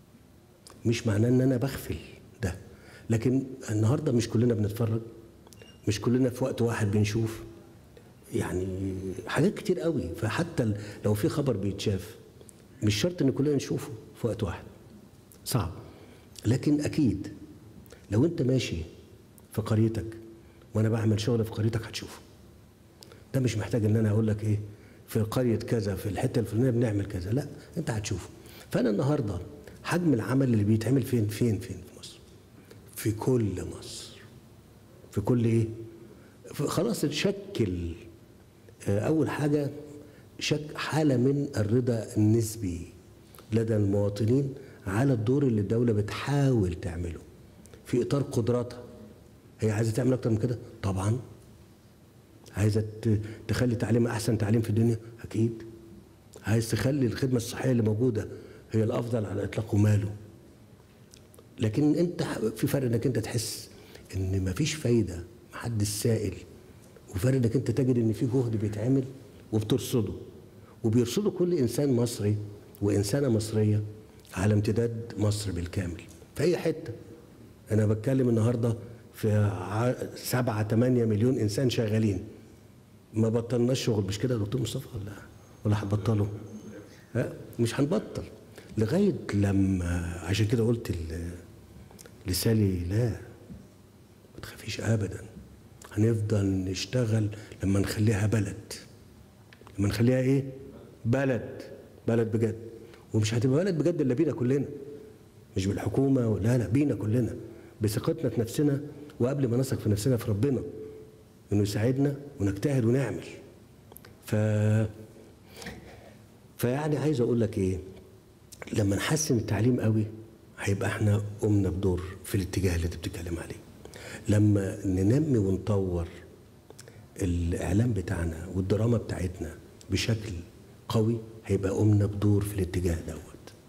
مش معناه ان انا بغفل ده لكن النهارده مش كلنا بنتفرج مش كلنا في وقت واحد بنشوف يعني حاجات كتير قوي فحتى ال- لو في خبر بيتشاف مش شرط ان كلنا نشوفه في وقت واحد صعب لكن اكيد لو انت ماشي في قريتك وانا بعمل شغل في قريتك هتشوفه ده مش محتاج ان انا اقول لك ايه في قريه كذا في الحته الفلانيه بنعمل كذا لا انت هتشوفه فانا النهارده حجم العمل اللي بيتعمل فين فين فين في مصر في كل مصر في كل ايه ف- خلاص تشكل آه، اول حاجه شك حاله من الرضا النسبي لدى المواطنين على الدور اللي الدوله بتحاول تعمله في اطار قدراتها هي عايزه تعمل اكتر من كده طبعا عايزه ت- تخلي تعليمها احسن تعليم في الدنيا اكيد عايز تخلي الخدمه الصحيه اللي موجوده هي الافضل على الاطلاق وماله لكن انت ح- في فرق انك انت تحس ان مفيش فايده محدش سائل وفرق انك انت تجد ان في جهد بيتعمل وبترصده وبيرصده كل انسان مصري وانسانه مصريه على امتداد مصر بالكامل في اي حته انا بتكلم النهارده في ع- سبعة تمانية مليون انسان شغالين ما بطلناش شغل مش كده يا دكتور مصطفى ولا ولا هتبطلوا ها مش هنبطل لغايه لما عشان كده قلت ل- لسالي لا ما تخافيش ابدا هنفضل نشتغل لما نخليها بلد لما نخليها ايه بلد بلد بجد ومش هتبقى بلد بجد الا بينا كلنا مش بالحكومه ولا لا بينا كلنا بثقتنا في نفسنا وقبل ما نثق في نفسنا في ربنا انه يساعدنا ونجتهد ونعمل ف فيعني عايز اقول لك ايه لما نحسن التعليم قوي هيبقى احنا قمنا بدور في الاتجاه اللي انت بتتكلم عليه لما ننمي ونطور الاعلام بتاعنا والدراما بتاعتنا بشكل قوي هيبقى قمنا بدور في الاتجاه دوت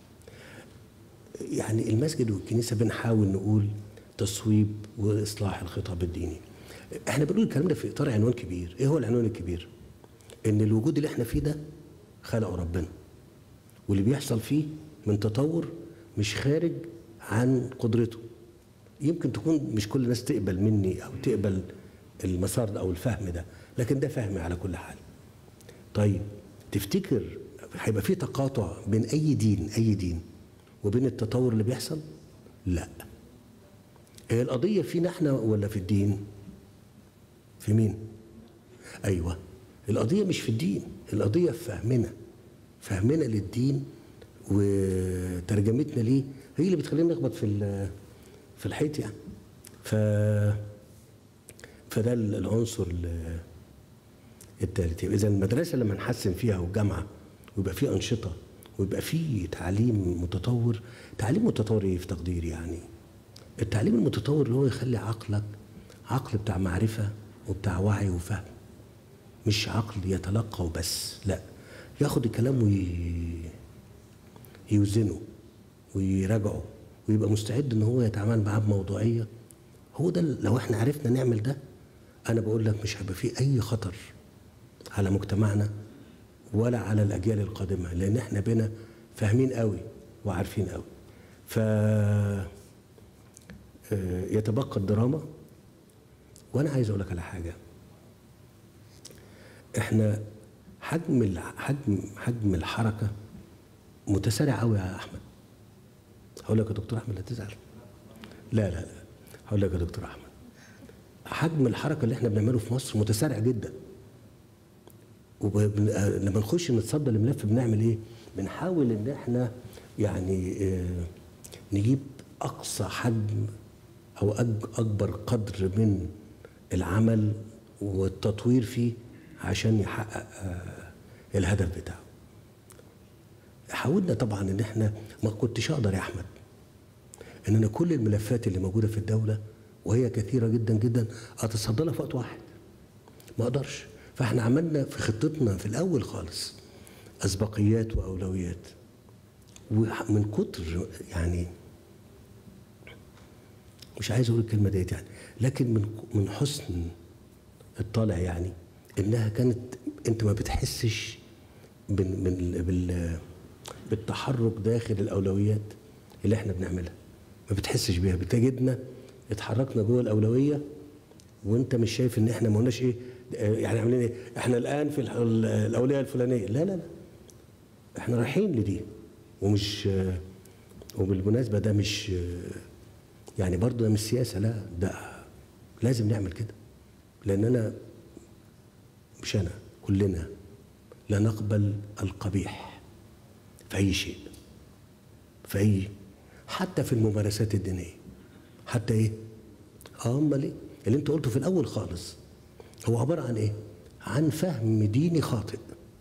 يعني المسجد والكنيسه بنحاول نقول تصويب واصلاح الخطاب الديني احنا بنقول الكلام ده في اطار عنوان كبير ايه هو العنوان الكبير ان الوجود اللي احنا فيه ده خلقه ربنا واللي بيحصل فيه من تطور مش خارج عن قدرته يمكن تكون مش كل الناس تقبل مني او تقبل المسار ده او الفهم ده لكن ده فهمي على كل حال طيب تفتكر هيبقى في تقاطع بين اي دين اي دين وبين التطور اللي بيحصل لا هي القضيه فينا احنا ولا في الدين في مين ايوه القضيه مش في الدين القضيه في فهمنا فهمنا للدين وترجمتنا ليه هي اللي بتخلينا نخبط في ال- في الحيط يعني ف فده العنصر ال- التالت يبقى اذا المدرسه لما نحسن فيها والجامعه ويبقى فيه انشطه ويبقى فيه تعليم متطور تعليم متطور ايه في تقديري يعني التعليم المتطور اللي هو يخلي عقلك عقل بتاع معرفه وبتاع وعي وفهم مش عقل يتلقى وبس لا ياخد الكلام وي... يوزنه ويراجعه ويبقى مستعد ان هو يتعامل معاه بموضوعيه هو ده لو احنا عرفنا نعمل ده انا بقول لك مش هيبقى فيه اي خطر على مجتمعنا ولا على الاجيال القادمه لان احنا بنا فاهمين قوي وعارفين قوي ف آه، يتبقى الدراما وانا عايز اقول لك على حاجه احنا حجم الع- حجم حجم الحركه متسارع قوي يا احمد هقول لك يا دكتور احمد لا تزعل لا لا لا هقول لك يا دكتور احمد حجم الحركه اللي احنا بنعمله في مصر متسارع جدا ولما نخش نتصدى الملف بنعمل ايه؟ بنحاول ان احنا يعني آه، نجيب اقصى حجم او أج- اكبر قدر من العمل والتطوير فيه عشان يحقق آه، الهدف بتاعه. حاولنا طبعا ان احنا ما كنتش اقدر يا احمد ان انا كل الملفات اللي موجوده في الدوله وهي كثيره جدا جدا اتصدى لها في وقت واحد. ما اقدرش فاحنا عملنا في خطتنا في الاول خالص اسبقيات واولويات ومن كتر يعني مش عايز اقول الكلمه ديت يعني لكن من من حسن الطالع يعني انها كانت انت ما بتحسش بال بال بال بالتحرك داخل الاولويات اللي احنا بنعملها ما بتحسش بيها بتجدنا اتحركنا جوه الاولويه وانت مش شايف ان احنا ما قلناش ايه آه، يعني عاملين ايه احنا الان في الح- ال- الاولويه الفلانيه لا لا لا احنا رايحين لدي ومش آه، وبالمناسبه ده مش آه، يعني برضه ده مش سياسه لا ده لازم نعمل كده لان انا مش انا كلنا لا نقبل القبيح في اي شيء في اي حتى في الممارسات الدينيه حتى ايه اه امال ايه اللي انت قلته في الاول خالص هو عباره عن ايه عن فهم ديني خاطئ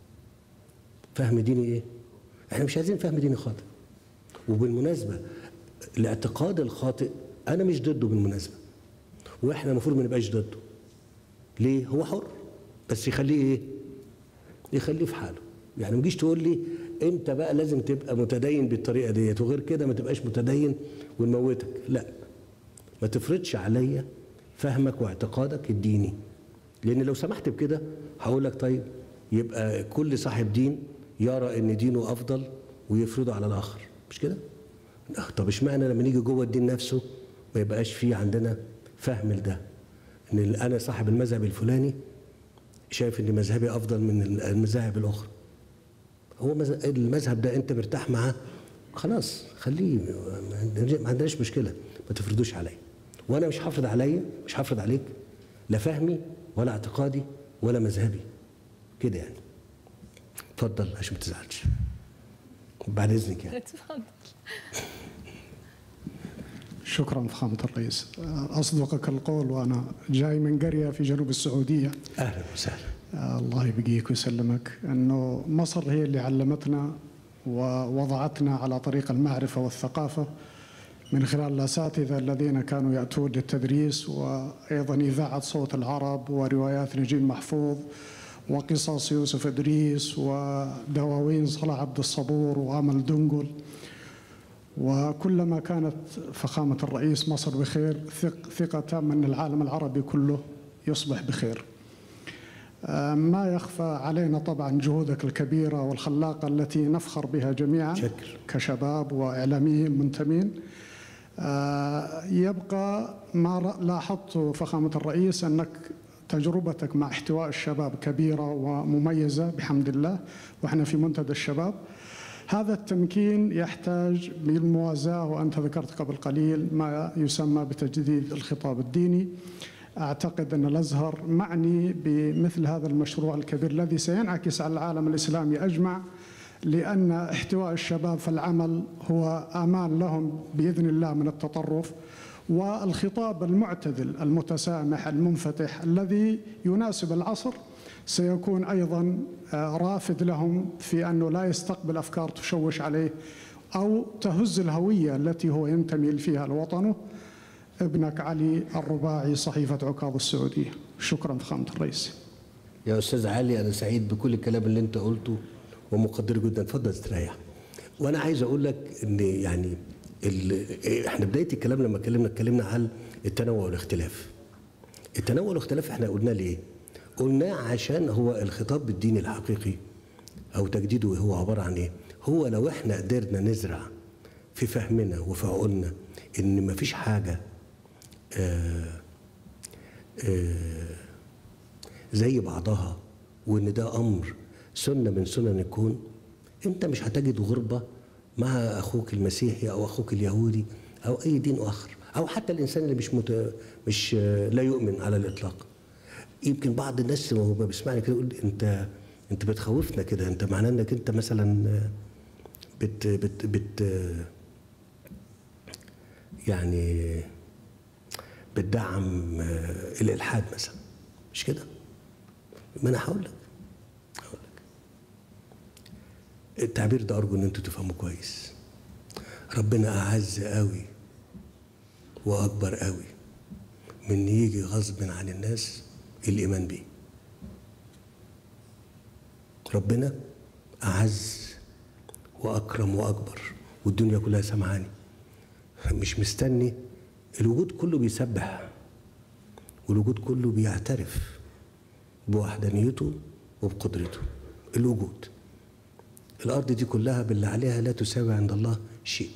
فهم ديني ايه احنا مش عايزين فهم ديني خاطئ وبالمناسبه الاعتقاد الخاطئ انا مش ضده بالمناسبه واحنا المفروض ما نبقاش ضده ليه هو حر بس يخليه ايه يخليه في حاله يعني ما تجيش تقول لي انت بقى لازم تبقى متدين بالطريقه ديت وغير كده ما تبقاش متدين ونموتك لا ما تفرضش عليا فهمك واعتقادك الديني لان لو سمحت بكده هقول لك طيب يبقى كل صاحب دين يرى ان دينه افضل ويفرضه على الاخر مش كده آه، طب اشمعنى لما نيجي جوه الدين نفسه ما يبقاش فيه عندنا فهم لده ان انا صاحب المذهب الفلاني شايف ان مذهبي افضل من المذاهب الاخرى هو مذ- المذهب ده انت مرتاح معاه خلاص خليه ما عندناش مشكله ما تفرضوش عليا وانا مش هفرض عليا مش هفرض عليك لا فهمي ولا اعتقادي ولا مذهبي كده يعني اتفضل عشان ما تزعلش بعد اذنك يعني اتفضل شكرا فخامة الرئيس أصدقك القول وأنا جاي من قرية في جنوب السعودية اهلا وسهلا الله يبقيك ويسلمك أنه مصر هي اللي علمتنا ووضعتنا على طريق المعرفة والثقافة من خلال الأساتذة الذين كانوا يأتون للتدريس وأيضا إذاعة صوت العرب وروايات نجيب محفوظ وقصص يوسف إدريس ودواوين صلاح عبد الصبور وأمل دنقل وكلما كانت فخامة الرئيس مصر بخير ثق ثقة تامة أن العالم العربي كله يصبح بخير آه، ما يخفى علينا طبعا جهودك الكبيرة والخلاقة التي نفخر بها جميعا شكر. كشباب وإعلاميين منتمين آه، يبقى ما ر- لاحظته فخامة الرئيس أنك تجربتك مع احتواء الشباب كبيرة ومميزة بحمد الله وإحنا في منتدى الشباب هذا التمكين يحتاج بالموازاة وأنت ذكرت قبل قليل ما يسمى بتجديد الخطاب الديني أعتقد أن الأزهر معني بمثل هذا المشروع الكبير الذي سينعكس على العالم الإسلامي أجمع لأن احتواء الشباب في العمل هو أمان لهم بإذن الله من التطرف والخطاب المعتدل المتسامح المنفتح الذي يناسب العصر سيكون أيضا آه، رافد لهم في أنه لا يستقبل أفكار تشوش عليه أو تهز الهوية التي هو ينتمي فيها لوطنه ابنك علي الرباعي صحيفة عكاظ السعودية شكرا فخامة الرئيس يا استاذ علي انا سعيد بكل الكلام اللي انت قلته ومقدر جدا اتفضل استريح وانا عايز اقول لك ان يعني ال- احنا بدايه الكلام لما اتكلمنا اتكلمنا عن التنوع والاختلاف التنوع والاختلاف احنا قلنا ليه قلناه عشان هو الخطاب الديني الحقيقي او تجديده هو عباره عن ايه هو لو احنا قدرنا نزرع في فهمنا وفي عقولنا ان مفيش حاجه آه آه زي بعضها وان ده امر سنه من سنن الكون انت مش هتجد غربه مع اخوك المسيحي او اخوك اليهودي او اي دين اخر او حتى الانسان اللي مش مت... مش لا يؤمن على الاطلاق يمكن بعض الناس وهو بيسمعني كده يقول انت انت بتخوفنا كده انت معناه انك انت مثلا بت بت بت يعني بتدعم آه، الالحاد مثلا مش كده؟ ما انا هقول لك هقول لك التعبير ده ارجو ان انتوا تفهموا كويس ربنا اعز قوي واكبر قوي من إن يجي غصب عن الناس الايمان بيه ربنا اعز واكرم واكبر والدنيا كلها سمعاني مش مستني الوجود كله بيسبح والوجود كله بيعترف بوحدانيته وبقدرته الوجود الأرض دي كلها باللي عليها لا تساوي عند الله شيء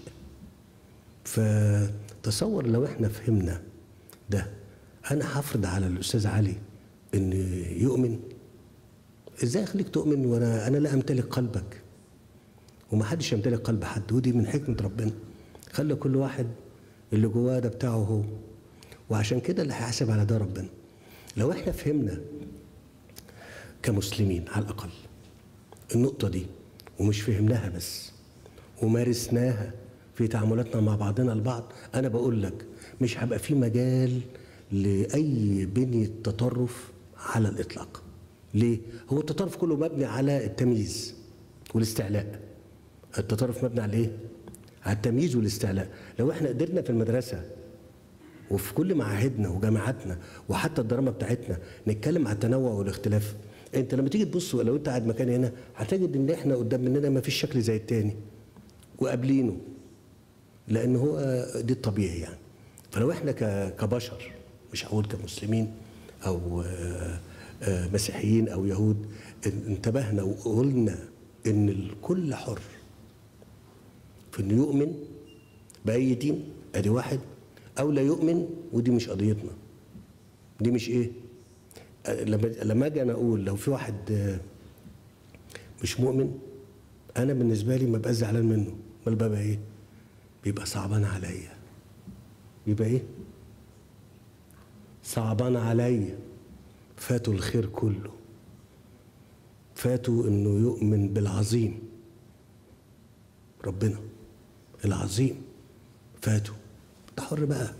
فتصور لو احنا فهمنا ده أنا هفرض على الأستاذ علي إن يؤمن إزاي أخليك تؤمن وأنا أنا لا أمتلك قلبك ومحدش يمتلك قلب حد ودي من حكمة ربنا خلى كل واحد اللي جواه ده بتاعه هو وعشان كده اللي هيحاسب على ده ربنا لو احنا فهمنا كمسلمين على الأقل النقطة دي ومش فهمناها بس ومارسناها في تعاملاتنا مع بعضنا البعض أنا بقول لك مش هيبقى في مجال لأي بنية تطرف على الإطلاق ليه؟ هو التطرف كله مبني على التمييز والاستعلاء التطرف مبني على ايه؟ على التمييز والاستعلاء لو احنا قدرنا في المدرسة وفي كل معاهدنا وجامعاتنا وحتى الدراما بتاعتنا نتكلم على التنوع والاختلاف انت لما تيجي تبص لو انت قاعد مكاني هنا هتجد ان احنا قدام مننا ما فيش شكل زي التاني وقابلينه لان هو دي الطبيعي يعني فلو احنا ك- كبشر مش هقول كمسلمين او آه، آه، مسيحيين او يهود ان- انتبهنا وقلنا ان الكل حر في انه يؤمن باي دين ادي واحد او لا يؤمن ودي مش قضيتنا دي مش ايه آه، لما لما اجي انا اقول لو في واحد آه، مش مؤمن انا بالنسبه لي ما بقى زعلان منه امال بقى ايه بيبقى صعبان عليا بيبقى ايه صعبان عليا فاتوا الخير كله فاتوا انه يؤمن بالعظيم ربنا العظيم فاتوا انت حر بقى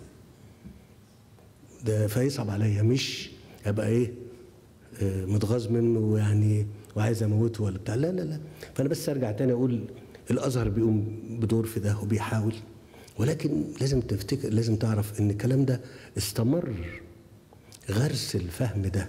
ده فيصعب عليا مش ابقى ايه آه، متغاظ منه ويعني وعايز اموته ولا بتاع لا لا لا فانا بس ارجع تاني اقول الازهر بيقوم بدور في ده وبيحاول ولكن لازم تفتكر لازم تعرف ان الكلام ده استمر غرس الفهم ده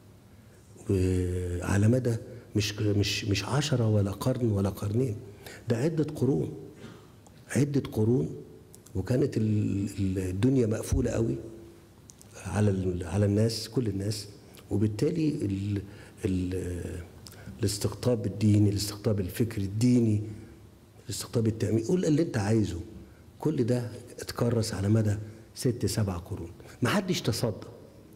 وعلى مدى مش مش مش عشرة ولا قرن ولا قرنين ده عدة قرون عدة قرون وكانت ال- ال- الدنيا مقفولة قوي على ال- على الناس كل الناس وبالتالي ال ال الاستقطاب الديني الاستقطاب الفكري الديني الاستقطاب التأمين قول اللي انت عايزه كل ده اتكرس على مدى ست سبع قرون ما حدش تصدى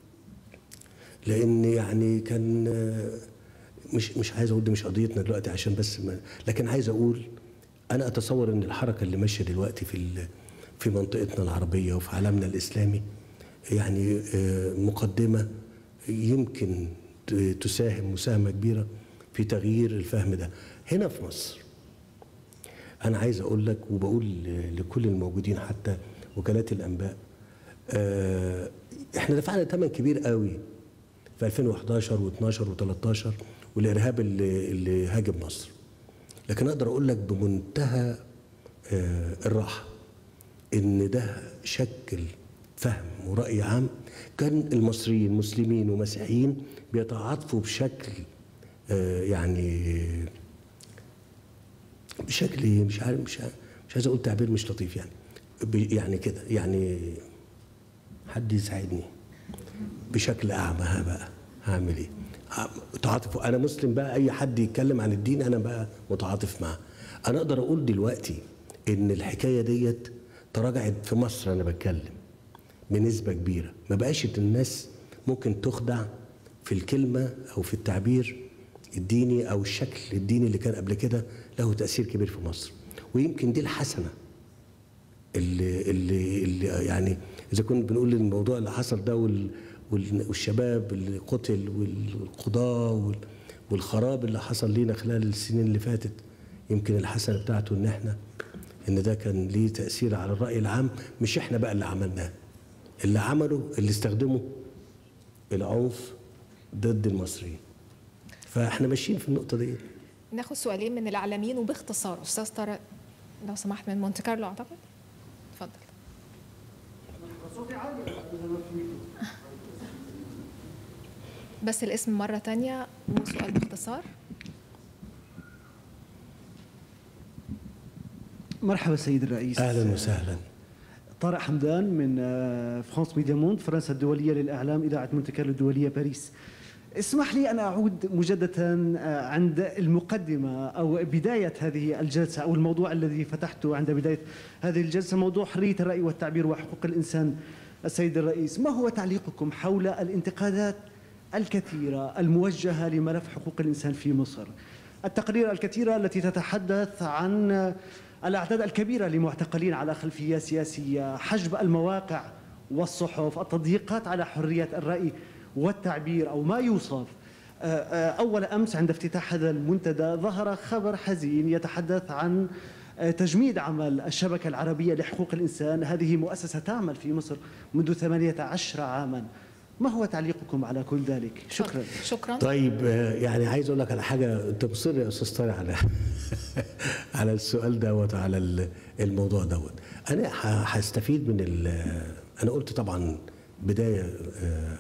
لان يعني كان آه، مش مش عايز اقول دي مش قضيتنا دلوقتي عشان بس ما لكن عايز اقول انا اتصور ان الحركه اللي ماشيه دلوقتي في ال- في منطقتنا العربيه وفي عالمنا الاسلامي يعني آه، مقدمه يمكن ت- تساهم مساهمه كبيره في تغيير الفهم ده هنا في مصر انا عايز اقول لك وبقول ل- لكل الموجودين حتى وكالات الانباء آه، احنا دفعنا ثمن كبير قوي في 2011 و12 و13 والارهاب اللي اللي هاجم مصر لكن اقدر اقول لك بمنتهى آه، الراحه ان ده شكل فهم وراي عام كان المصريين مسلمين ومسيحيين بيتعاطفوا بشكل آه، يعني بشكل مش عارف مش عارف مش عايز اقول تعبير مش لطيف يعني ب- يعني كده يعني حد يساعدني بشكل اعمى ها بقى هعمل ايه ه- تعاطف انا مسلم بقى اي حد يتكلم عن الدين انا بقى متعاطف معاه انا اقدر اقول دلوقتي ان الحكايه ديت تراجعت في مصر انا بتكلم بنسبه كبيره ما بقاش الناس ممكن تخدع في الكلمه او في التعبير الديني او الشكل الديني اللي كان قبل كده له تاثير كبير في مصر ويمكن دي الحسنه اللي اللي, اللي يعني اذا كنا بنقول الموضوع اللي حصل ده وال وال- والشباب اللي قتل والقضاه وال- والخراب اللي حصل لينا خلال السنين اللي فاتت يمكن الحسنه بتاعته ان احنا ان ده كان ليه تاثير على الراي العام مش احنا بقى اللي عملناه اللي عملوا اللي استخدموا العنف ضد المصريين فاحنا ماشيين في النقطه دي ناخد سؤالين من الاعلاميين وباختصار استاذ طارق لو سمحت من مونte كارلو اعتقد اتفضل بس الاسم مرة تانية وسؤال باختصار مرحبا سيد الرئيس اهلا وسهلا طارق حمدان من آه، فرانس ميديا موند فرنسا الدولية للإعلام إذاعة مونte كارلو الدولية باريس اسمح لي أن أعود مجددا آه، عند المقدمة أو بداية هذه الجلسة أو الموضوع الذي فتحته عند بداية هذه الجلسة موضوع حرية الرأي والتعبير وحقوق الإنسان السيد الرئيس ما هو تعليقكم حول الانتقادات الكثيرة الموجهة لملف حقوق الإنسان في مصر التقارير الكثيرة التي تتحدث عن الأعداد الكبيرة لمعتقلين على خلفية سياسية حجب المواقع والصحف التضييقات على حرية الرأي والتعبير أو ما يوصف آه، آه، أول أمس عند افتتاح هذا المنتدى ظهر خبر حزين يتحدث عن آه، تجميد عمل الشبكة العربية لحقوق الإنسان هذه مؤسسة تعمل في مصر منذ 18 عاما ما هو تعليقكم على كل ذلك؟ شكرا شكرا طيب آه، يعني عايز اقول لك على حاجه انت مصر يا استاذ طارق على على السؤال دوت على ال- الموضوع دوت انا ه- هستفيد من ال- انا قلت طبعا بدايه آه،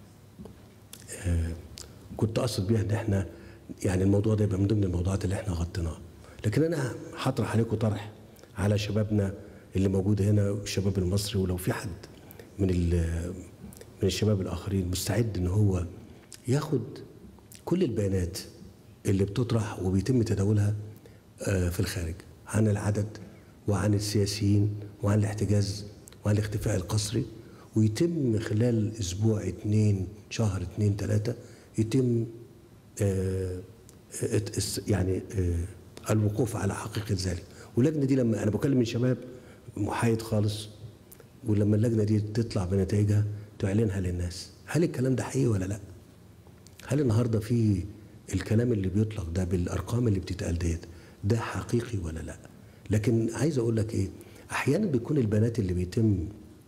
آه، كنت اقصد بيها ان احنا يعني الموضوع ده يبقى من ضمن الموضوعات اللي احنا غطيناها لكن انا هطرح عليكم طرح على شبابنا اللي موجود هنا والشباب المصري ولو في حد من ال- من الشباب الاخرين مستعد ان هو ياخد كل البيانات اللي بتطرح وبيتم تداولها آه، في الخارج عن العدد وعن السياسيين وعن الاحتجاز وعن الاختفاء القسري ويتم خلال اسبوع اتنين شهر اتنين تلاته يتم آه، آه، الس- يعني آه، الوقوف على حقيقه ذلك واللجنه دي لما انا بكلم من شباب محايد خالص ولما اللجنه دي تطلع بنتائجها تعلنها للناس هل الكلام ده حقيقي ولا لا هل النهارده في الكلام اللي بيطلق ده بالارقام اللي بتتقال ديت ده حقيقي ولا لا لكن عايز اقول لك ايه احيانا بيكون البيانات اللي بيتم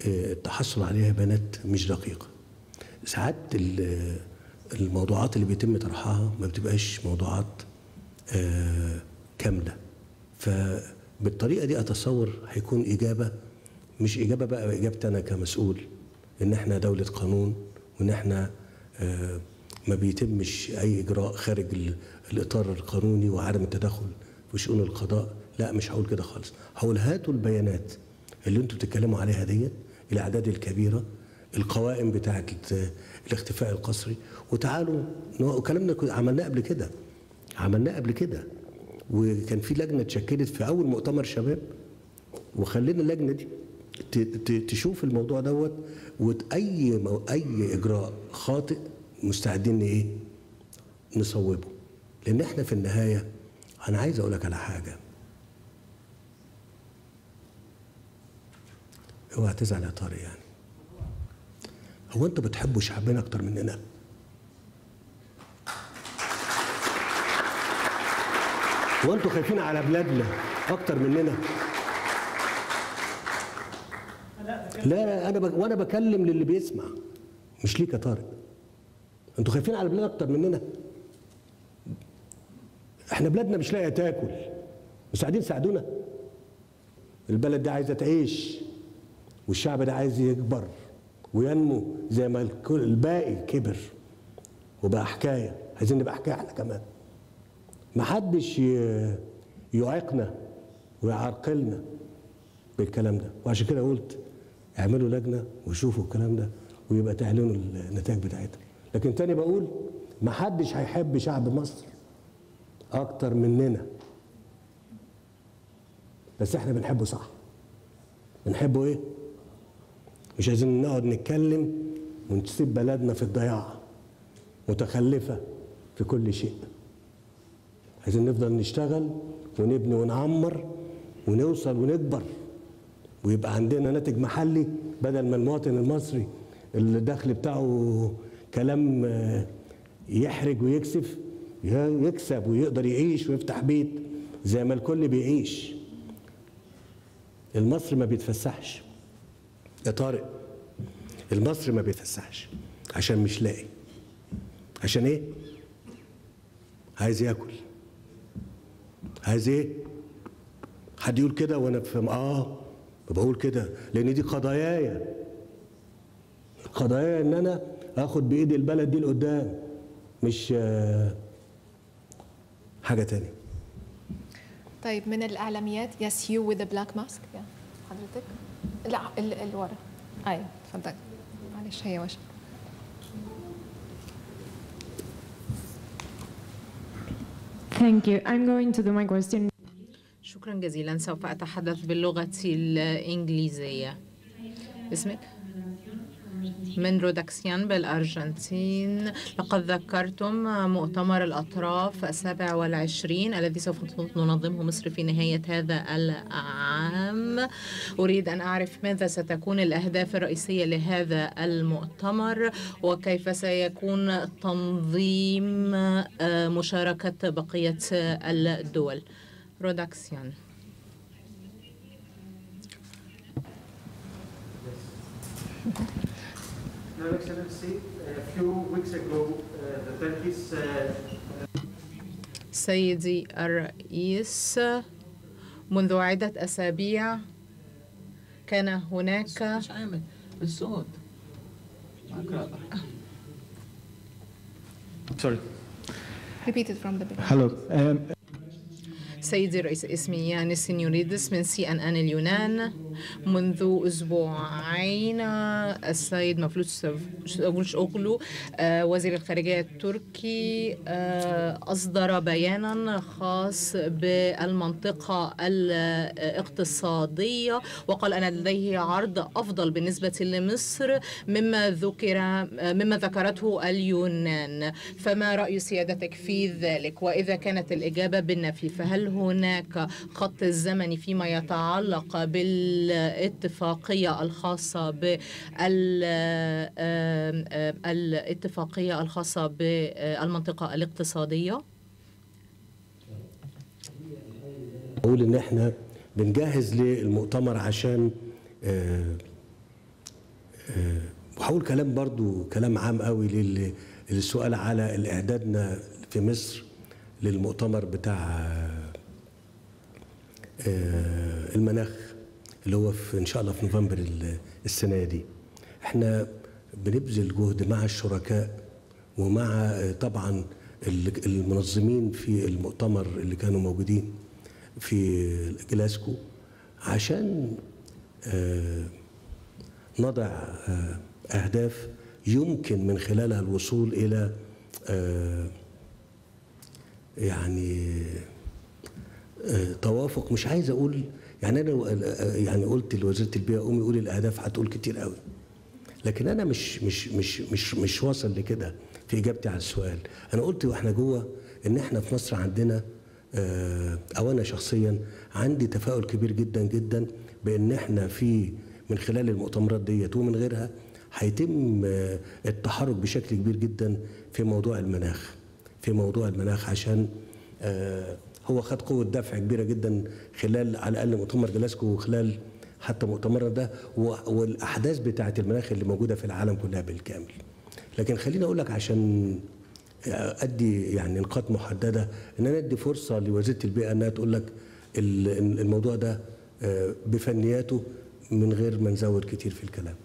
آه، التحصل عليها بيانات مش دقيقه ساعات ال- الموضوعات اللي بيتم طرحها ما بتبقاش موضوعات آه، كامله فبالطريقه دي اتصور هيكون اجابه مش اجابه بقى اجابتي انا كمسؤول ان احنا دوله قانون وان احنا آه، ما بيتمش اي اجراء خارج ال- الاطار القانوني وعدم التدخل في شؤون القضاء لا مش هقول كده خالص هقول هاتوا البيانات اللي انتوا بتتكلموا عليها ديت الاعداد الكبيره القوائم بتاعه الاختفاء القسري وتعالوا نوع- وكلامنا كنا- عملناه قبل كده عملناه قبل كده وكان في لجنه اتشكلت في اول مؤتمر شباب وخلينا اللجنه دي ت- ت- تشوف الموضوع دوت واي مو- اي اجراء خاطئ مستعدين ايه نصوبه لان احنا في النهايه انا عايز اقول لك على حاجه اوعى تزعل يا طارق يعني هو انتوا بتحبوا شعبنا اكتر مننا هو انتوا خايفين على بلادنا اكتر مننا لا لا انا ب... وانا بكلم للي بيسمع مش ليك يا طارق انتوا خايفين على بلادنا اكتر مننا احنا بلادنا مش لاقيه تاكل مساعدين ساعدونا البلد دي عايزه تعيش والشعب ده عايز يكبر وينمو زي ما الكل- الباقي كبر وبقى حكايه عايزين نبقى حكايه احنا كمان محدش ي- يعيقنا ويعرقلنا بالكلام ده وعشان كده قلت اعملوا لجنه وشوفوا الكلام ده ويبقى تعلنوا النتائج بتاعتها لكن تاني بقول محدش هيحب شعب مصر اكتر مننا بس احنا بنحبه صح بنحبه ايه مش عايزين نقعد نتكلم ونسيب بلدنا في الضياع متخلفه في كل شيء عايزين نفضل نشتغل ونبني ونعمر ونوصل ونكبر ويبقى عندنا ناتج محلي بدل ما المواطن المصري الدخل بتاعه كلام آه، يحرج ويكسف ي- يكسب ويقدر يعيش ويفتح بيت زي ما الكل بيعيش المصري ما بيتفسحش يا طارق المصري ما بيتفسحش عشان مش لاقي عشان ايه عايز ياكل عايز ايه حد يقول كده وانا في اه بقول كده لان دي قضاياي قضايا ان انا اخد بايدي البلد دي لقدام مش آه، حاجه تانية طيب من الاعلاميات يس يو وذ بلاك ماسك حضرتك لا ال- اللي ورا ايوه اتفضل معلش هي وش Thank you. I'm going to do my question. شكرا جزيلا سوف أتحدث باللغة الإنجليزية اسمك؟ من رودكسيان بالأرجنتين لقد ذكرتم مؤتمر الأطراف السابع والعشرين الذي سوف تنظمه مصر في نهاية هذا العام أريد أن أعرف ماذا ستكون الأهداف الرئيسية لهذا المؤتمر وكيف سيكون تنظيم آه، مشاركة بقية الدول رودكسيان Your Excellency, a few weeks ago, uh, the Turkish uh, سيدي الرئيس منذ عدة أسابيع كان هناك مش عامل الصوت اقرا Sorry. repeat it from the beginning Hello. Um, سيدي الرئيس اسمي يانس سينيوريدس من سي ان ان اليونان منذ اسبوعين السيد مفلوس سافوش اوغلو آه، وزير الخارجيه التركي آه، اصدر بيانا خاص بالمنطقه الاقتصاديه وقال ان لديه عرض افضل بالنسبه لمصر مما ذكر مما ذكرته اليونان فما راي سيادتك في ذلك واذا كانت الاجابه بالنفي فهل هناك خط الزمني فيما يتعلق بالاتفاقيه الخاصه بال الاتفاقيه الخاصه بالمنطقه الاقتصاديه اقول ان احنا بنجهز للمؤتمر عشان آه، آه، وهقول كلام برضو كلام عام قوي لل- للسؤال على الاعدادنا في مصر للمؤتمر بتاع آه، المناخ اللي هو في ان شاء الله في نوفمبر ال- السنه دي احنا بنبذل جهد مع الشركاء ومع آه، طبعا ال- المنظمين في المؤتمر اللي كانوا موجودين في جلاسكو عشان آه، نضع آه، اهداف يمكن من خلالها الوصول الى آه، يعني آه، توافق مش عايز اقول يعني انا آه، يعني قلت لوزيره البيئه قومي قولي الاهداف هتقول كتير قوي لكن انا مش مش مش مش مش واصل لكده في اجابتي على السؤال انا قلت واحنا جوه ان احنا في مصر عندنا آه، او انا شخصيا عندي تفاؤل كبير جدا جدا بان احنا في من خلال المؤتمرات ديت ومن غيرها هيتم آه، التحرك بشكل كبير جدا في موضوع المناخ في موضوع المناخ عشان آه، هو خد قوه دفع كبيره جدا خلال على الاقل مؤتمر جلاسكو وخلال حتى مؤتمرنا ده و- والاحداث بتاعه المناخ اللي موجوده في العالم كلها بالكامل لكن خليني اقول لك عشان ادي يعني نقاط محدده ان انا ادي فرصه لوزيره البيئه انها تقول لك ال- الموضوع ده آه، بفنياته من غير ما نزود كتير في الكلام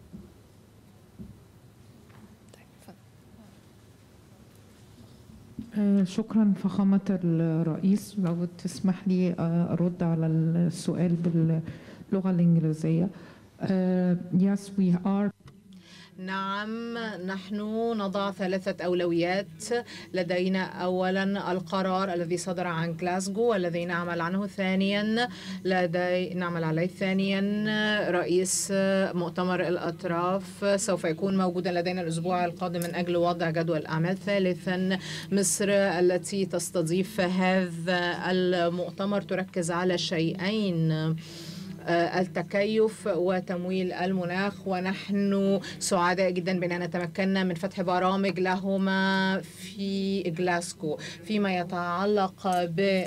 آه، شكرا فخامة الرئيس لو تسمح لي آه، أرد على السؤال باللغة الإنجليزية. آه، Yes, we are نعم نحن نضع ثلاثة أولويات لدينا أولا القرار الذي صدر عن جلاسكو والذي نعمل عنه ثانيا لدي نعمل عليه ثانيا رئيس مؤتمر الأطراف سوف يكون موجودا لدينا الأسبوع القادم من أجل وضع جدول أعمال ثالثا مصر التي تستضيف هذا المؤتمر تركز على شيئين آه، التكيف وتمويل المناخ ونحن سعداء جدا بأننا تمكنا من فتح برامج لهما في جلاسكو فيما يتعلق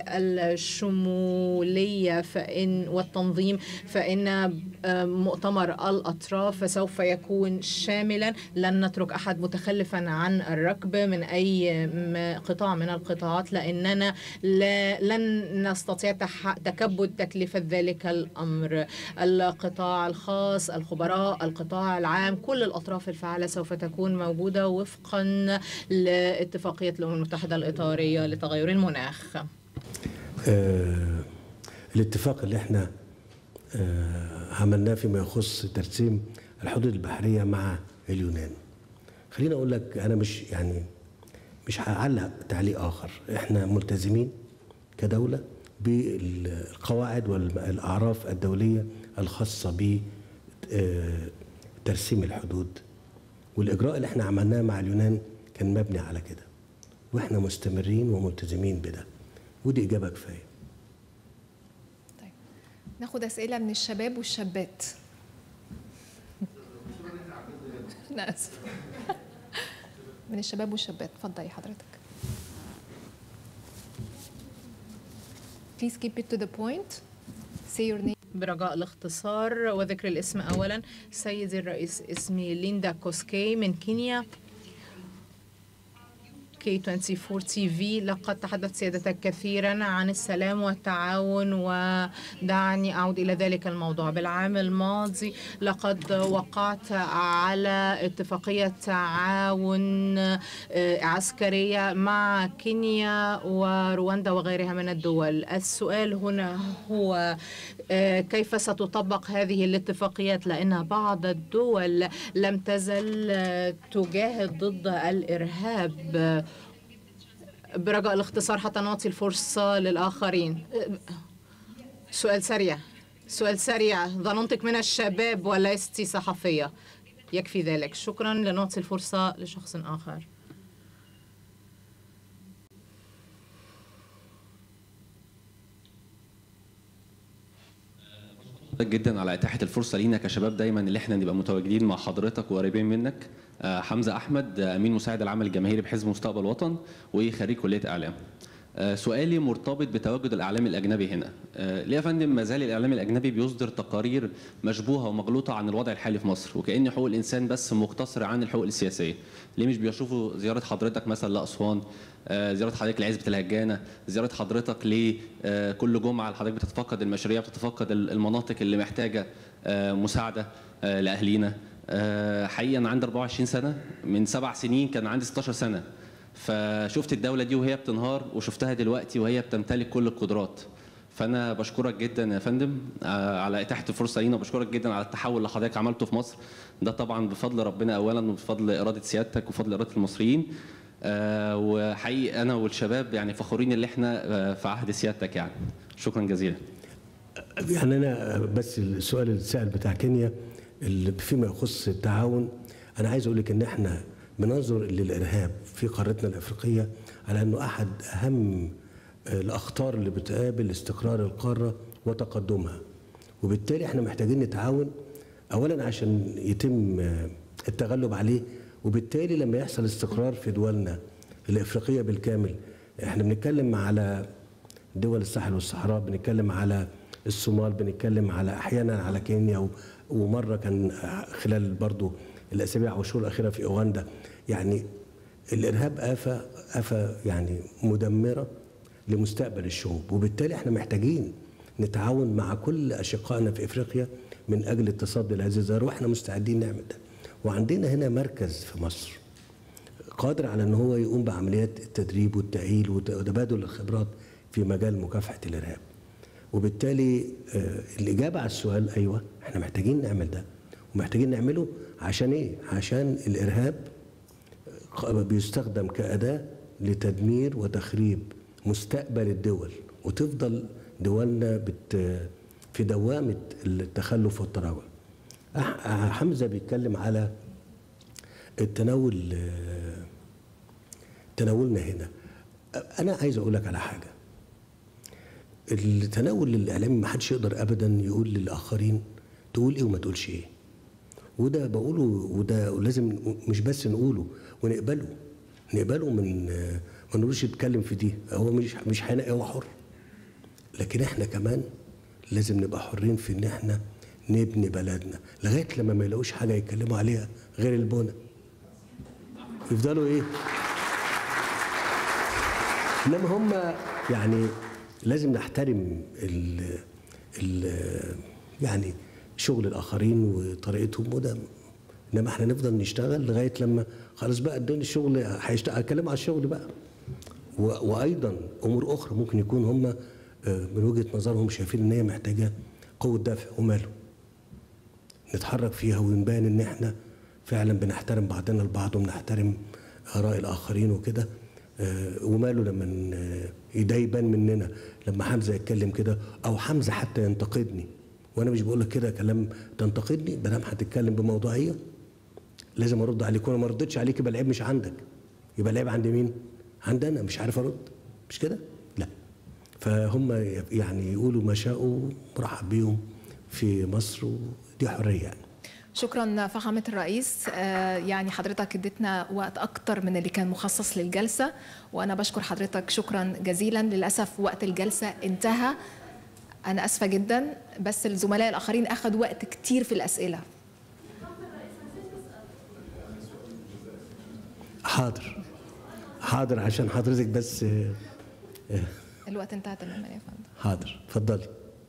بالشمولية فإن والتنظيم فإن آه، مؤتمر الأطراف سوف يكون شاملا لن نترك أحد متخلفا عن الركب من أي م- قطاع من القطاعات لأننا لا لن نستطيع تح- تكبد تكلفة ذلك الأمر القطاع الخاص الخبراء القطاع العام كل الأطراف الفعالة سوف تكون موجودة وفقا لاتفاقية الأمم المتحدة الإطارية لتغير المناخ آه، الاتفاق اللي احنا آه، عملناه فيما يخص ترسيم الحدود البحريه مع اليونان خليني اقول لك انا مش يعني مش هعلق تعليق اخر احنا ملتزمين كدوله بالقواعد والاعراف الدوليه الخاصه ب آه، ترسيم الحدود والاجراء اللي احنا عملناه مع اليونان كان مبني على كده واحنا مستمرين وملتزمين بده ودي اجابه كفايه ناخد أسئلة من الشباب والشابات أنا آسفة من الشباب والشابات اتفضلي حضرتك Please keep it to the point. Say your name. برجاء الاختصار وذكر الاسم أولا سيدي الرئيس اسمي ليندا كوسكي من كينيا كي 24 تي في لقد تحدث سيادتك كثيرا عن السلام والتعاون ودعني أعود إلى ذلك الموضوع بالعام الماضي لقد وقعت على اتفاقية تعاون آه، عسكرية مع كينيا ورواندا وغيرها من الدول السؤال هنا هو آه، كيف ستطبق هذه الاتفاقيات لأن بعض الدول لم تزل آه، تجاهد ضد الإرهاب برجاء الاختصار حتى نعطي الفرصة للآخرين سؤال سريع سؤال سريع ظننتك من الشباب ولست صحفية يكفي ذلك شكرا لنعطي الفرصة لشخص آخر حضرتك جدا على اتاحه الفرصه لينا كشباب دايما اللي احنا نبقى متواجدين مع حضرتك وقريبين منك آه، حمزه احمد آه، امين مساعد العمل الجماهيري بحزب مستقبل وطن وخريج كليه اعلام آه، سؤالي مرتبط بتواجد الاعلام الاجنبي هنا آه، ليه يا فندم ما زال الاعلام الاجنبي بيصدر تقارير مشبوهه ومغلوطه عن الوضع الحالي في مصر وكان حقوق الانسان بس مقتصره عن الحقوق السياسيه ليه مش بيشوفوا زياره حضرتك مثلا لاسوان آه، زياره حضرتك لعزبه الهجانه زياره حضرتك لكل جمعه حضرتك بتتفقد المشاريع بتتفقد المناطق اللي محتاجه آه، مساعده آه، لاهالينا آه، حقيقه انا عندي 24 سنه من سبع سنين كان عندي 16 سنه فشفت الدوله دي وهي بتنهار وشفتها دلوقتي وهي بتمتلك كل القدرات فانا بشكرك جدا يا فندم آه، على اتاحه الفرصه لينا وبشكرك جدا على التحول اللي حضرتك عملته في مصر ده طبعا بفضل ربنا اولا وبفضل اراده سيادتك وبفضل اراده المصريين آه، وحقيقي انا والشباب يعني فخورين اللي احنا آه، في عهد سيادتك يعني شكرا جزيلا يعني انا بس السؤال اللي اتسال بتاع كينيا اللي فيما يخص التعاون انا عايز اقول لك ان احنا بننظر للارهاب في قارتنا الافريقيه على انه احد اهم الاخطار اللي بتقابل استقرار القاره وتقدمها وبالتالي احنا محتاجين نتعاون اولا عشان يتم التغلب عليه وبالتالي لما يحصل استقرار في دولنا الافريقيه بالكامل احنا بنتكلم على دول الساحل والصحراء بنتكلم على الصومال بنتكلم على احيانا على كينيا و- ومره كان خلال برضو الاسابيع او الشهور الاخيره في اوغندا يعني الارهاب افه افه يعني مدمره لمستقبل الشعوب وبالتالي احنا محتاجين نتعاون مع كل اشقائنا في افريقيا من اجل التصدي لهذه الظاهره واحنا مستعدين نعمل ده وعندنا هنا مركز في مصر قادر على ان هو يقوم بعمليات التدريب والتاهيل وت- وتبادل الخبرات في مجال مكافحه الارهاب وبالتالي آه، الاجابه على السؤال ايوه احنا محتاجين نعمل ده ومحتاجين نعمله عشان ايه عشان الارهاب ق- بيستخدم كاداه لتدمير وتخريب مستقبل الدول وتفضل دولنا بت في دوامه التخلف والتراجع أح- حمزه بيتكلم على التناول آه، تناولنا هنا انا عايز اقول لك على حاجه التناول الاعلامي ما حدش يقدر ابدا يقول للاخرين تقول ايه وما تقولش ايه وده بقوله وده لازم مش بس نقوله ونقبله نقبله من آه، ما نقولش يتكلم في دي هو مش مش هينقي هو حر لكن احنا كمان لازم نبقى حرين في ان احنا نبني بلدنا لغايه لما ما يلاقوش حاجه يتكلموا عليها غير البنى يفضلوا ايه انما هم يعني لازم نحترم ال ال يعني شغل الاخرين وطريقتهم وده انما احنا نفضل نشتغل لغايه لما خلاص بقى الدنيا الشغل هيشتغل هتكلم على الشغل بقى و- وايضا امور اخرى ممكن يكون هم آه، من وجهه نظرهم شايفين ان هي محتاجه قوه دفع وماله نتحرك فيها ونبان ان احنا فعلا بنحترم بعضنا البعض وبنحترم اراء الاخرين وكده آه، وماله لما ن- ده يبان مننا لما حمزه يتكلم كده او حمزه حتى ينتقدني وانا مش بقول لك كده كلام تنتقدني ما دام هتتكلم بموضوعيه لازم ارد عليك وانا ما ردتش عليك يبقى العيب مش عندك يبقى العيب عند مين؟ عندنا مش عارف ارد مش كده؟ لا فهم يعني يقولوا ما شاءوا مرحب بيهم في مصر ودي حريه يعني شكرا فخامة الرئيس آه، يعني حضرتك اديتنا وقت أكتر من اللي كان مخصص للجلسة وأنا بشكر حضرتك شكرا جزيلا للأسف وقت الجلسة انتهى أنا أسفة جدا بس الزملاء الآخرين أخذوا وقت كتير في الأسئلة حاضر حاضر عشان حضرتك بس آه، آه، الوقت انتهى تماما يا فندم حاضر اتفضلي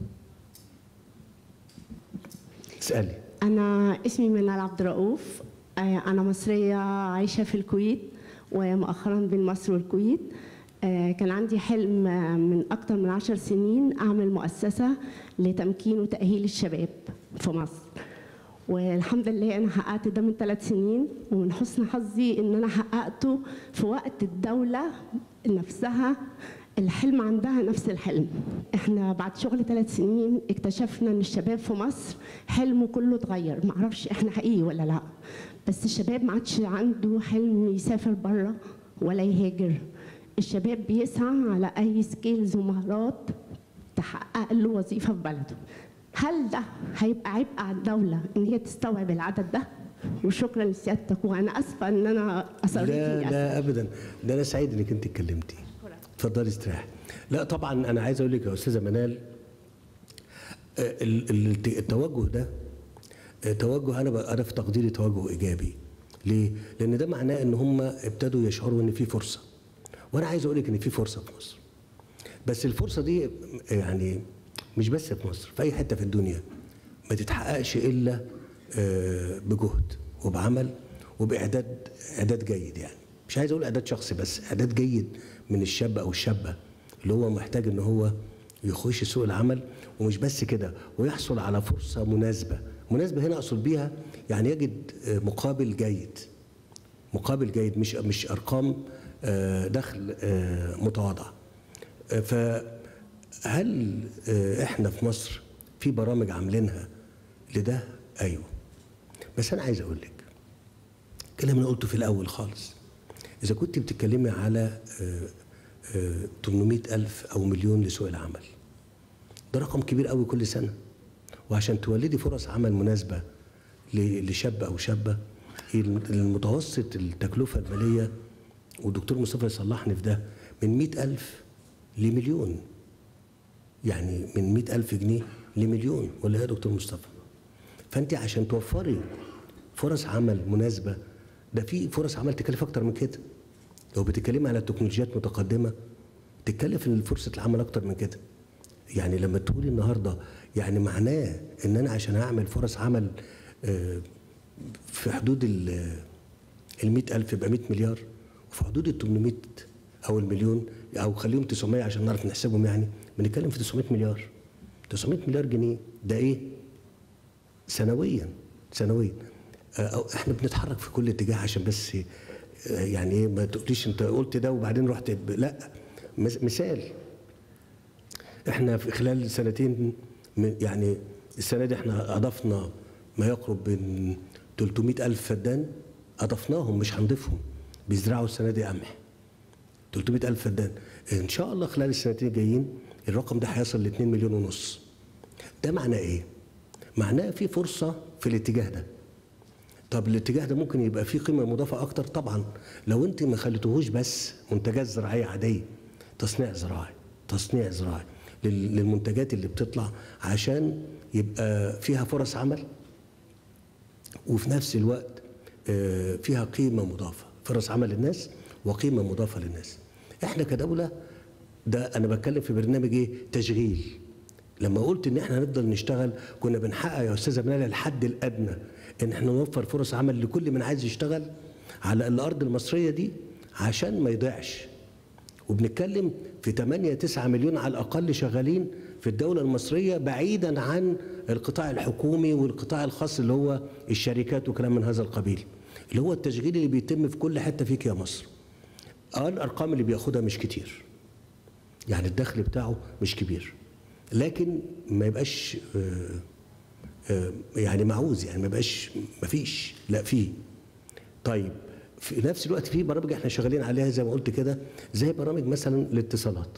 اسالي أنا اسمي منال عبد الرؤوف آه، أنا مصرية عايشة في الكويت ومؤخرا بين مصر والكويت آه، كان عندي حلم آه، من أكثر من عشر سنين أعمل مؤسسة لتمكين وتأهيل الشباب في مصر والحمد لله أنا حققت ده من ثلاث سنين ومن حسن حظي إن أنا حققته في وقت الدولة نفسها الحلم عندها نفس الحلم احنا بعد شغل ثلاث سنين اكتشفنا ان الشباب في مصر حلمه كله اتغير معرفش احنا حقيقي ولا لا بس الشباب ما عادش عنده حلم يسافر بره ولا يهاجر الشباب بيسعى على اي سكيلز ومهارات تحقق له وظيفه في بلده هل ده هيبقى عبء على الدوله ان هي تستوعب العدد ده وشكرا لسيادتك وانا اسفه ان انا اصريت لا إني أسأل. لا ابدا ده انا سعيد انك انت اتكلمتي اتفضلي استريح لا طبعا انا عايز اقول لك يا استاذه منال آه، ال- ال- التوجه ده آه، توجه انا ب- انا في تقديري توجه ايجابي ليه؟ لان ده معناه ان هم ابتدوا يشعروا ان في فرصه وانا عايز اقول لك ان في فرصه في مصر بس الفرصه دي يعني مش بس في مصر في اي حته في الدنيا ما تتحققش الا آه، بجهد وبعمل وباعداد اعداد جيد يعني مش عايز اقول اعداد شخصي بس اعداد جيد من الشاب او الشابه اللي هو محتاج ان هو يخش سوق العمل ومش بس كده ويحصل على فرصه مناسبه مناسبه هنا اقصد بيها يعني يجد آه، مقابل جيد مقابل جيد مش مش ارقام آه، دخل آه، متواضعه آه، فهل آه، احنا في مصر في برامج عاملينها لده ايوه بس انا عايز اقول لك الكلام اللي قلته في الاول خالص اذا كنت بتتكلمي على آه، آه، 800 الف او مليون لسوق العمل ده رقم كبير قوي كل سنه وعشان تولدي فرص عمل مناسبه ل- لشاب او شابه المتوسط التكلفه الماليه والدكتور مصطفى يصلحني في ده من 100 ألف لمليون يعني من 100 ألف جنيه لمليون ولا إيه يا دكتور مصطفى فأنت عشان توفري فرص عمل مناسبة ده في فرص عمل تكلف أكتر من كده لو بتتكلمي على تكنولوجيات متقدمة تكلف فرصة العمل أكتر من كده يعني لما تقولي النهاردة يعني معناه إن أنا عشان أعمل فرص عمل آه، في حدود ال ال 100000 يبقى 100 مليار وفي حدود ال 800 او المليون او خليهم 900 عشان نعرف نحسبهم يعني بنتكلم في 900 مليار 900 مليار جنيه ده ايه؟ سنويا سنويا آه، أو احنا بنتحرك في كل اتجاه عشان بس آه، يعني ايه ما تقوليش انت قلت ده وبعدين رحت ب- لا مس- مثال احنا في خلال سنتين من- يعني السنه دي احنا اضفنا ما يقرب من 300 الف فدان اضفناهم مش هنضيفهم بيزرعوا السنه دي قمح 300 الف فدان ان شاء الله خلال السنتين الجايين الرقم ده هيصل ل 2 مليون ونص ده معناه ايه معناه في فرصه في الاتجاه ده طب الاتجاه ده ممكن يبقى فيه قيمه مضافه اكتر طبعا لو انت ما خليتوهوش بس منتجات زراعيه عاديه تصنيع زراعي تصنيع زراعي لل- للمنتجات اللي بتطلع عشان يبقى فيها فرص عمل وفي نفس الوقت آه، فيها قيمه مضافه فرص عمل للناس وقيمه مضافه للناس احنا كدوله ده انا بتكلم في برنامج ايه تشغيل لما قلت ان احنا هنفضل نشتغل كنا بنحقق يا استاذه منال الحد الادنى ان احنا نوفر فرص عمل لكل من عايز يشتغل على الارض المصريه دي عشان ما يضيعش وبنتكلم في 8 9 مليون على الاقل شغالين في الدوله المصريه بعيدا عن القطاع الحكومي والقطاع الخاص اللي هو الشركات وكلام من هذا القبيل اللي هو التشغيل اللي بيتم في كل حته فيك يا مصر اه الارقام اللي بياخدها مش كتير يعني الدخل بتاعه مش كبير لكن ما يبقاش آه، آه، يعني معوز يعني ما يبقاش ما فيش لا فيه طيب في نفس الوقت في برامج احنا شغالين عليها زي ما قلت كده زي برامج مثلا الاتصالات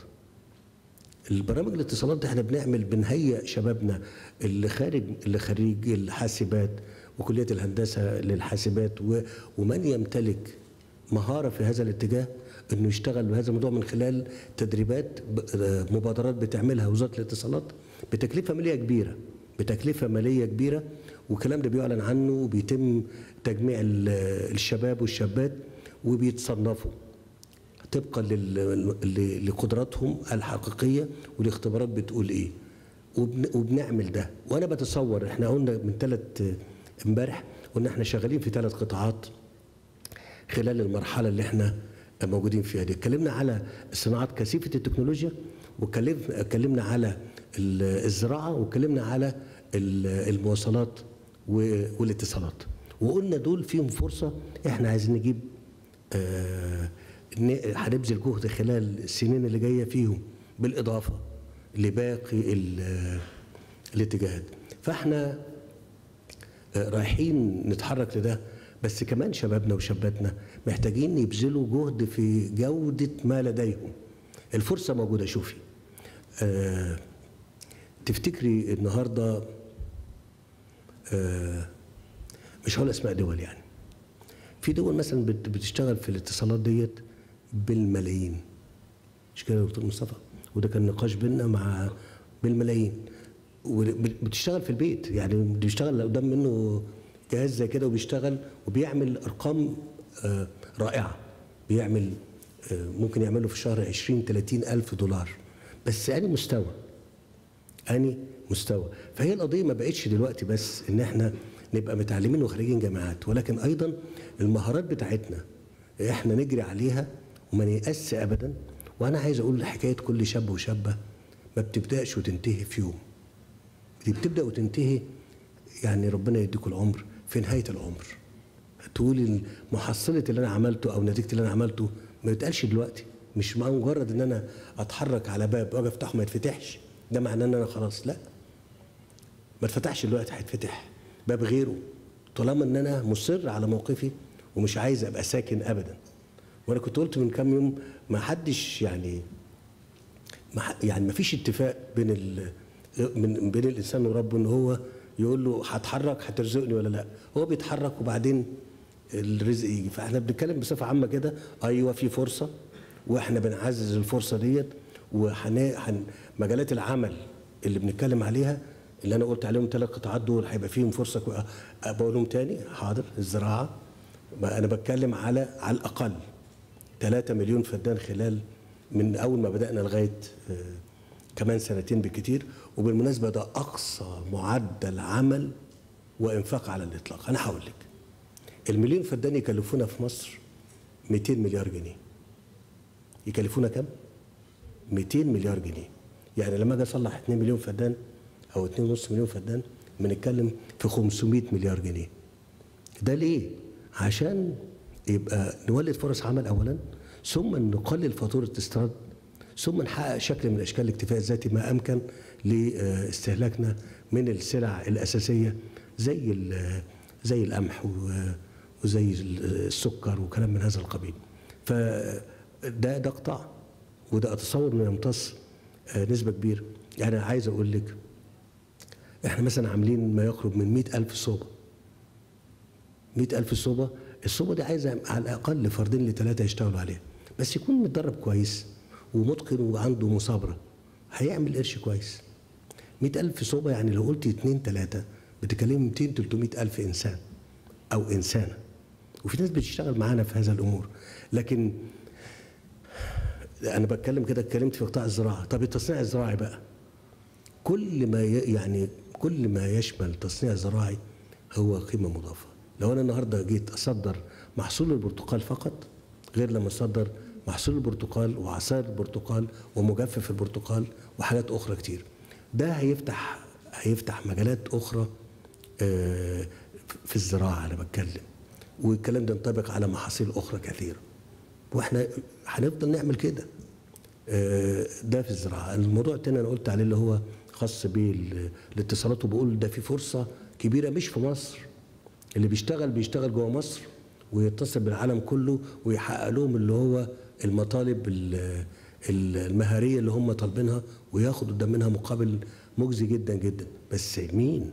البرامج الاتصالات دي احنا بنعمل بنهيئ شبابنا اللي خارج اللي خريج الحاسبات وكليه الهندسه للحاسبات و- ومن يمتلك مهاره في هذا الاتجاه انه يشتغل بهذا الموضوع من خلال تدريبات ب- آه، مبادرات بتعملها وزاره الاتصالات بتكلفه ماليه كبيره بتكلفه ماليه كبيره والكلام ده بيعلن عنه وبيتم تجميع ال- الشباب والشابات وبيتصنفوا طبقا لل- ل- لقدراتهم الحقيقيه والاختبارات بتقول ايه وبن- وبنعمل ده وانا بتصور احنا قلنا من ثلاث امبارح قلنا احنا شغالين في ثلاث قطاعات خلال المرحله اللي احنا موجودين فيها دي اتكلمنا على الصناعات كثيفه التكنولوجيا واتكلمنا اتكلمنا على ال- الزراعه واتكلمنا على ال- المواصلات و- والاتصالات وقلنا دول فيهم فرصه احنا عايزين نجيب آه، ن- هنبذل جهد خلال السنين اللي جايه فيهم بالاضافه لباقي ال- الاتجاهات فاحنا آه، رايحين نتحرك لده بس كمان شبابنا وشاباتنا محتاجين يبذلوا جهد في جودة ما لديهم الفرصة موجودة شوفي آه تفتكري النهاردة آه مش هقول أسماء دول يعني في دول مثلا بت- بتشتغل في الاتصالات ديت بالملايين مش كده يا دكتور مصطفى وده كان نقاش بينا مع بالملايين وبتشتغل في البيت يعني بيشتغل قدام منه جهاز زي كده وبيشتغل وبيعمل ارقام آه، رائعه بيعمل آه، ممكن يعمله في الشهر 20 30 الف دولار بس اني مستوى اني مستوى فهي القضيه ما بقتش دلوقتي بس ان احنا نبقى متعلمين وخارجين جامعات ولكن ايضا المهارات بتاعتنا احنا نجري عليها وما نيأس ابدا وانا عايز اقول حكايه كل شاب وشابه ما بتبداش وتنتهي في يوم دي بتبدا وتنتهي يعني ربنا يديكم العمر في نهايه العمر تقول محصله اللي انا عملته او نتيجه اللي انا عملته ما يتقالش دلوقتي مش مجرد ان انا اتحرك على باب واجي افتحه ما يتفتحش ده معناه ان انا خلاص لا ما اتفتحش دلوقتي هيتفتح باب غيره طالما ان انا مصر على موقفي ومش عايز ابقى ساكن ابدا وانا كنت قلت من كام يوم ما حدش يعني ما ح- يعني ما فيش اتفاق بين ال من بين الانسان وربه ان هو يقول له هتحرك هترزقني ولا لا هو بيتحرك وبعدين الرزق يجي فاحنا بنتكلم بصفه عامه كده ايوه في فرصه واحنا بنعزز الفرصه ديت وحن مجالات العمل اللي بنتكلم عليها اللي انا قلت عليهم ثلاث قطاعات دول هيبقى فيهم فرصه كو... بقولهم تاني حاضر الزراعه ما انا بتكلم على على الاقل 3 مليون فدان خلال من اول ما بدانا لغايه آه، كمان سنتين بالكتير وبالمناسبه ده اقصى معدل عمل وانفاق على الاطلاق انا هقول لك المليون فدان يكلفونا في مصر 200 مليار جنيه يكلفونا كام 200 مليار جنيه يعني لما اجي اصلح 2 مليون فدان او 2.5 مليون فدان بنتكلم في 500 مليار جنيه ده ليه عشان يبقى نولد فرص عمل اولا ثم نقلل فاتوره استيراد ثم نحقق شكل من اشكال الاكتفاء الذاتي ما امكن لاستهلاكنا من السلع الاساسيه زي ال- زي القمح و- وزي السكر وكلام من هذا القبيل فده ده قطاع وده اتصور انه يمتص آه، نسبه كبيره يعني عايز اقول لك احنا مثلا عاملين ما يقرب من 100 ألف صوبة 100 ألف صوبة الصوبة دي عايزة على الأقل فردين لثلاثة يشتغلوا عليها بس يكون متدرب كويس ومتقن وعنده مثابرة هيعمل قرش كويس 100 ألف صوبة يعني لو قلت اتنين ثلاثة بتكلمي 200 300 ألف إنسان أو إنسانة وفي ناس بتشتغل معانا في هذا الأمور لكن أنا بتكلم كده اتكلمت في قطاع الزراعة طب التصنيع الزراعي بقى كل ما ي- يعني كل ما يشمل التصنيع الزراعي هو قيمه مضافه لو انا النهارده جيت اصدر محصول البرتقال فقط غير لما اصدر محصول البرتقال وعصائر البرتقال ومجفف البرتقال وحاجات اخرى كتير ده هيفتح هيفتح مجالات اخرى آه، في الزراعه انا بتكلم والكلام ده ينطبق على محاصيل اخرى كثيره واحنا هنفضل نعمل كده آه، ده في الزراعه الموضوع التاني انا قلت عليه اللي هو خاص بالاتصالات وبقول ده في فرصه كبيره مش في مصر اللي بيشتغل بيشتغل جوه مصر ويتصل بالعالم كله ويحقق لهم اللي هو المطالب ال- ال- المهاريه اللي هم طالبينها وياخد قدام منها مقابل مجزي جدا جدا بس مين؟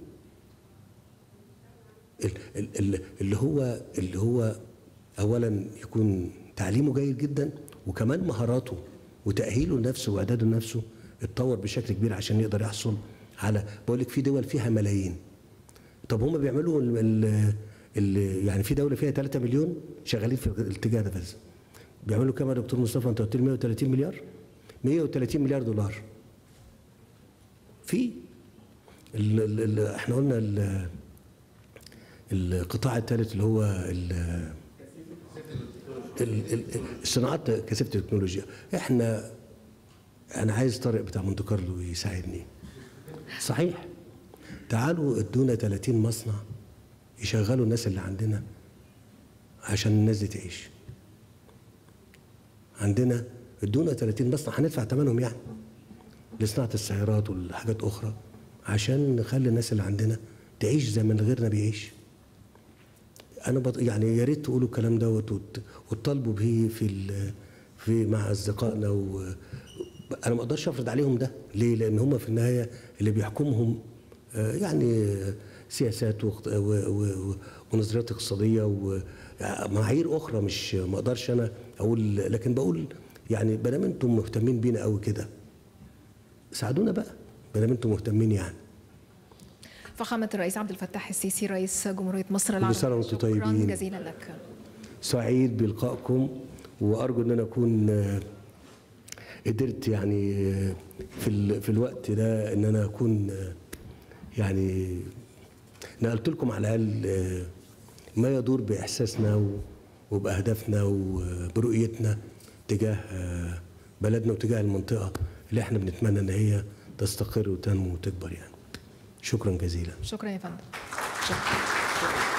ال- ال- ال- اللي هو اللي هو اولا يكون تعليمه جيد جدا وكمان مهاراته وتاهيله لنفسه واعداده لنفسه اتطور بشكل كبير عشان يقدر يحصل على بقول لك في دول فيها ملايين طب هم بيعملوا ال ال ال يعني في دوله فيها 3 مليون شغالين في الاتجاه ده بس بيعملوا كام يا دكتور مصطفى انت قلت لي 130 مليار 130 مليار دولار في ال ال ال احنا قلنا ال القطاع الثالث اللي هو ال ال- ال- الصناعات كثيفه التكنولوجيا احنا انا عايز طارق بتاع مونte كارلو يساعدني صحيح تعالوا ادونا 30 مصنع يشغلوا الناس اللي عندنا عشان الناس دي تعيش عندنا ادونا 30 مصنع هندفع ثمنهم يعني لصناعه السيارات والحاجات اخرى عشان نخلي الناس اللي عندنا تعيش زي ما غيرنا بيعيش انا بط... يعني يا ريت تقولوا الكلام دوت وت... وتطالبوا به في ال... في مع اصدقائنا و... انا ما اقدرش افرض عليهم ده ليه لان هم في النهايه اللي بيحكمهم آه، يعني سياسات واقت- و... و... و... ونظريات اقتصاديه ومعايير اخرى مش ما اقدرش انا اقول لكن بقول يعني ما دام انتم مهتمين بينا قوي كده ساعدونا بقى ما دام انتم مهتمين يعني فخامة الرئيس عبد الفتاح السيسي رئيس جمهورية مصر كل العربية سنة وانتم شكرا طيبين. جزيلا لك سعيد بلقائكم وارجو ان انا اكون آه، قدرت يعني آه، في ال- في الوقت ده ان انا اكون آه، يعني نقلت لكم على الاقل آه، ما يدور باحساسنا و- وباهدافنا وبرؤيتنا تجاه آه، بلدنا وتجاه المنطقه اللي احنا بنتمنى ان هي تستقر وتنمو وتكبر يعني شكرا جزيلا شكرا يا فندم شكرا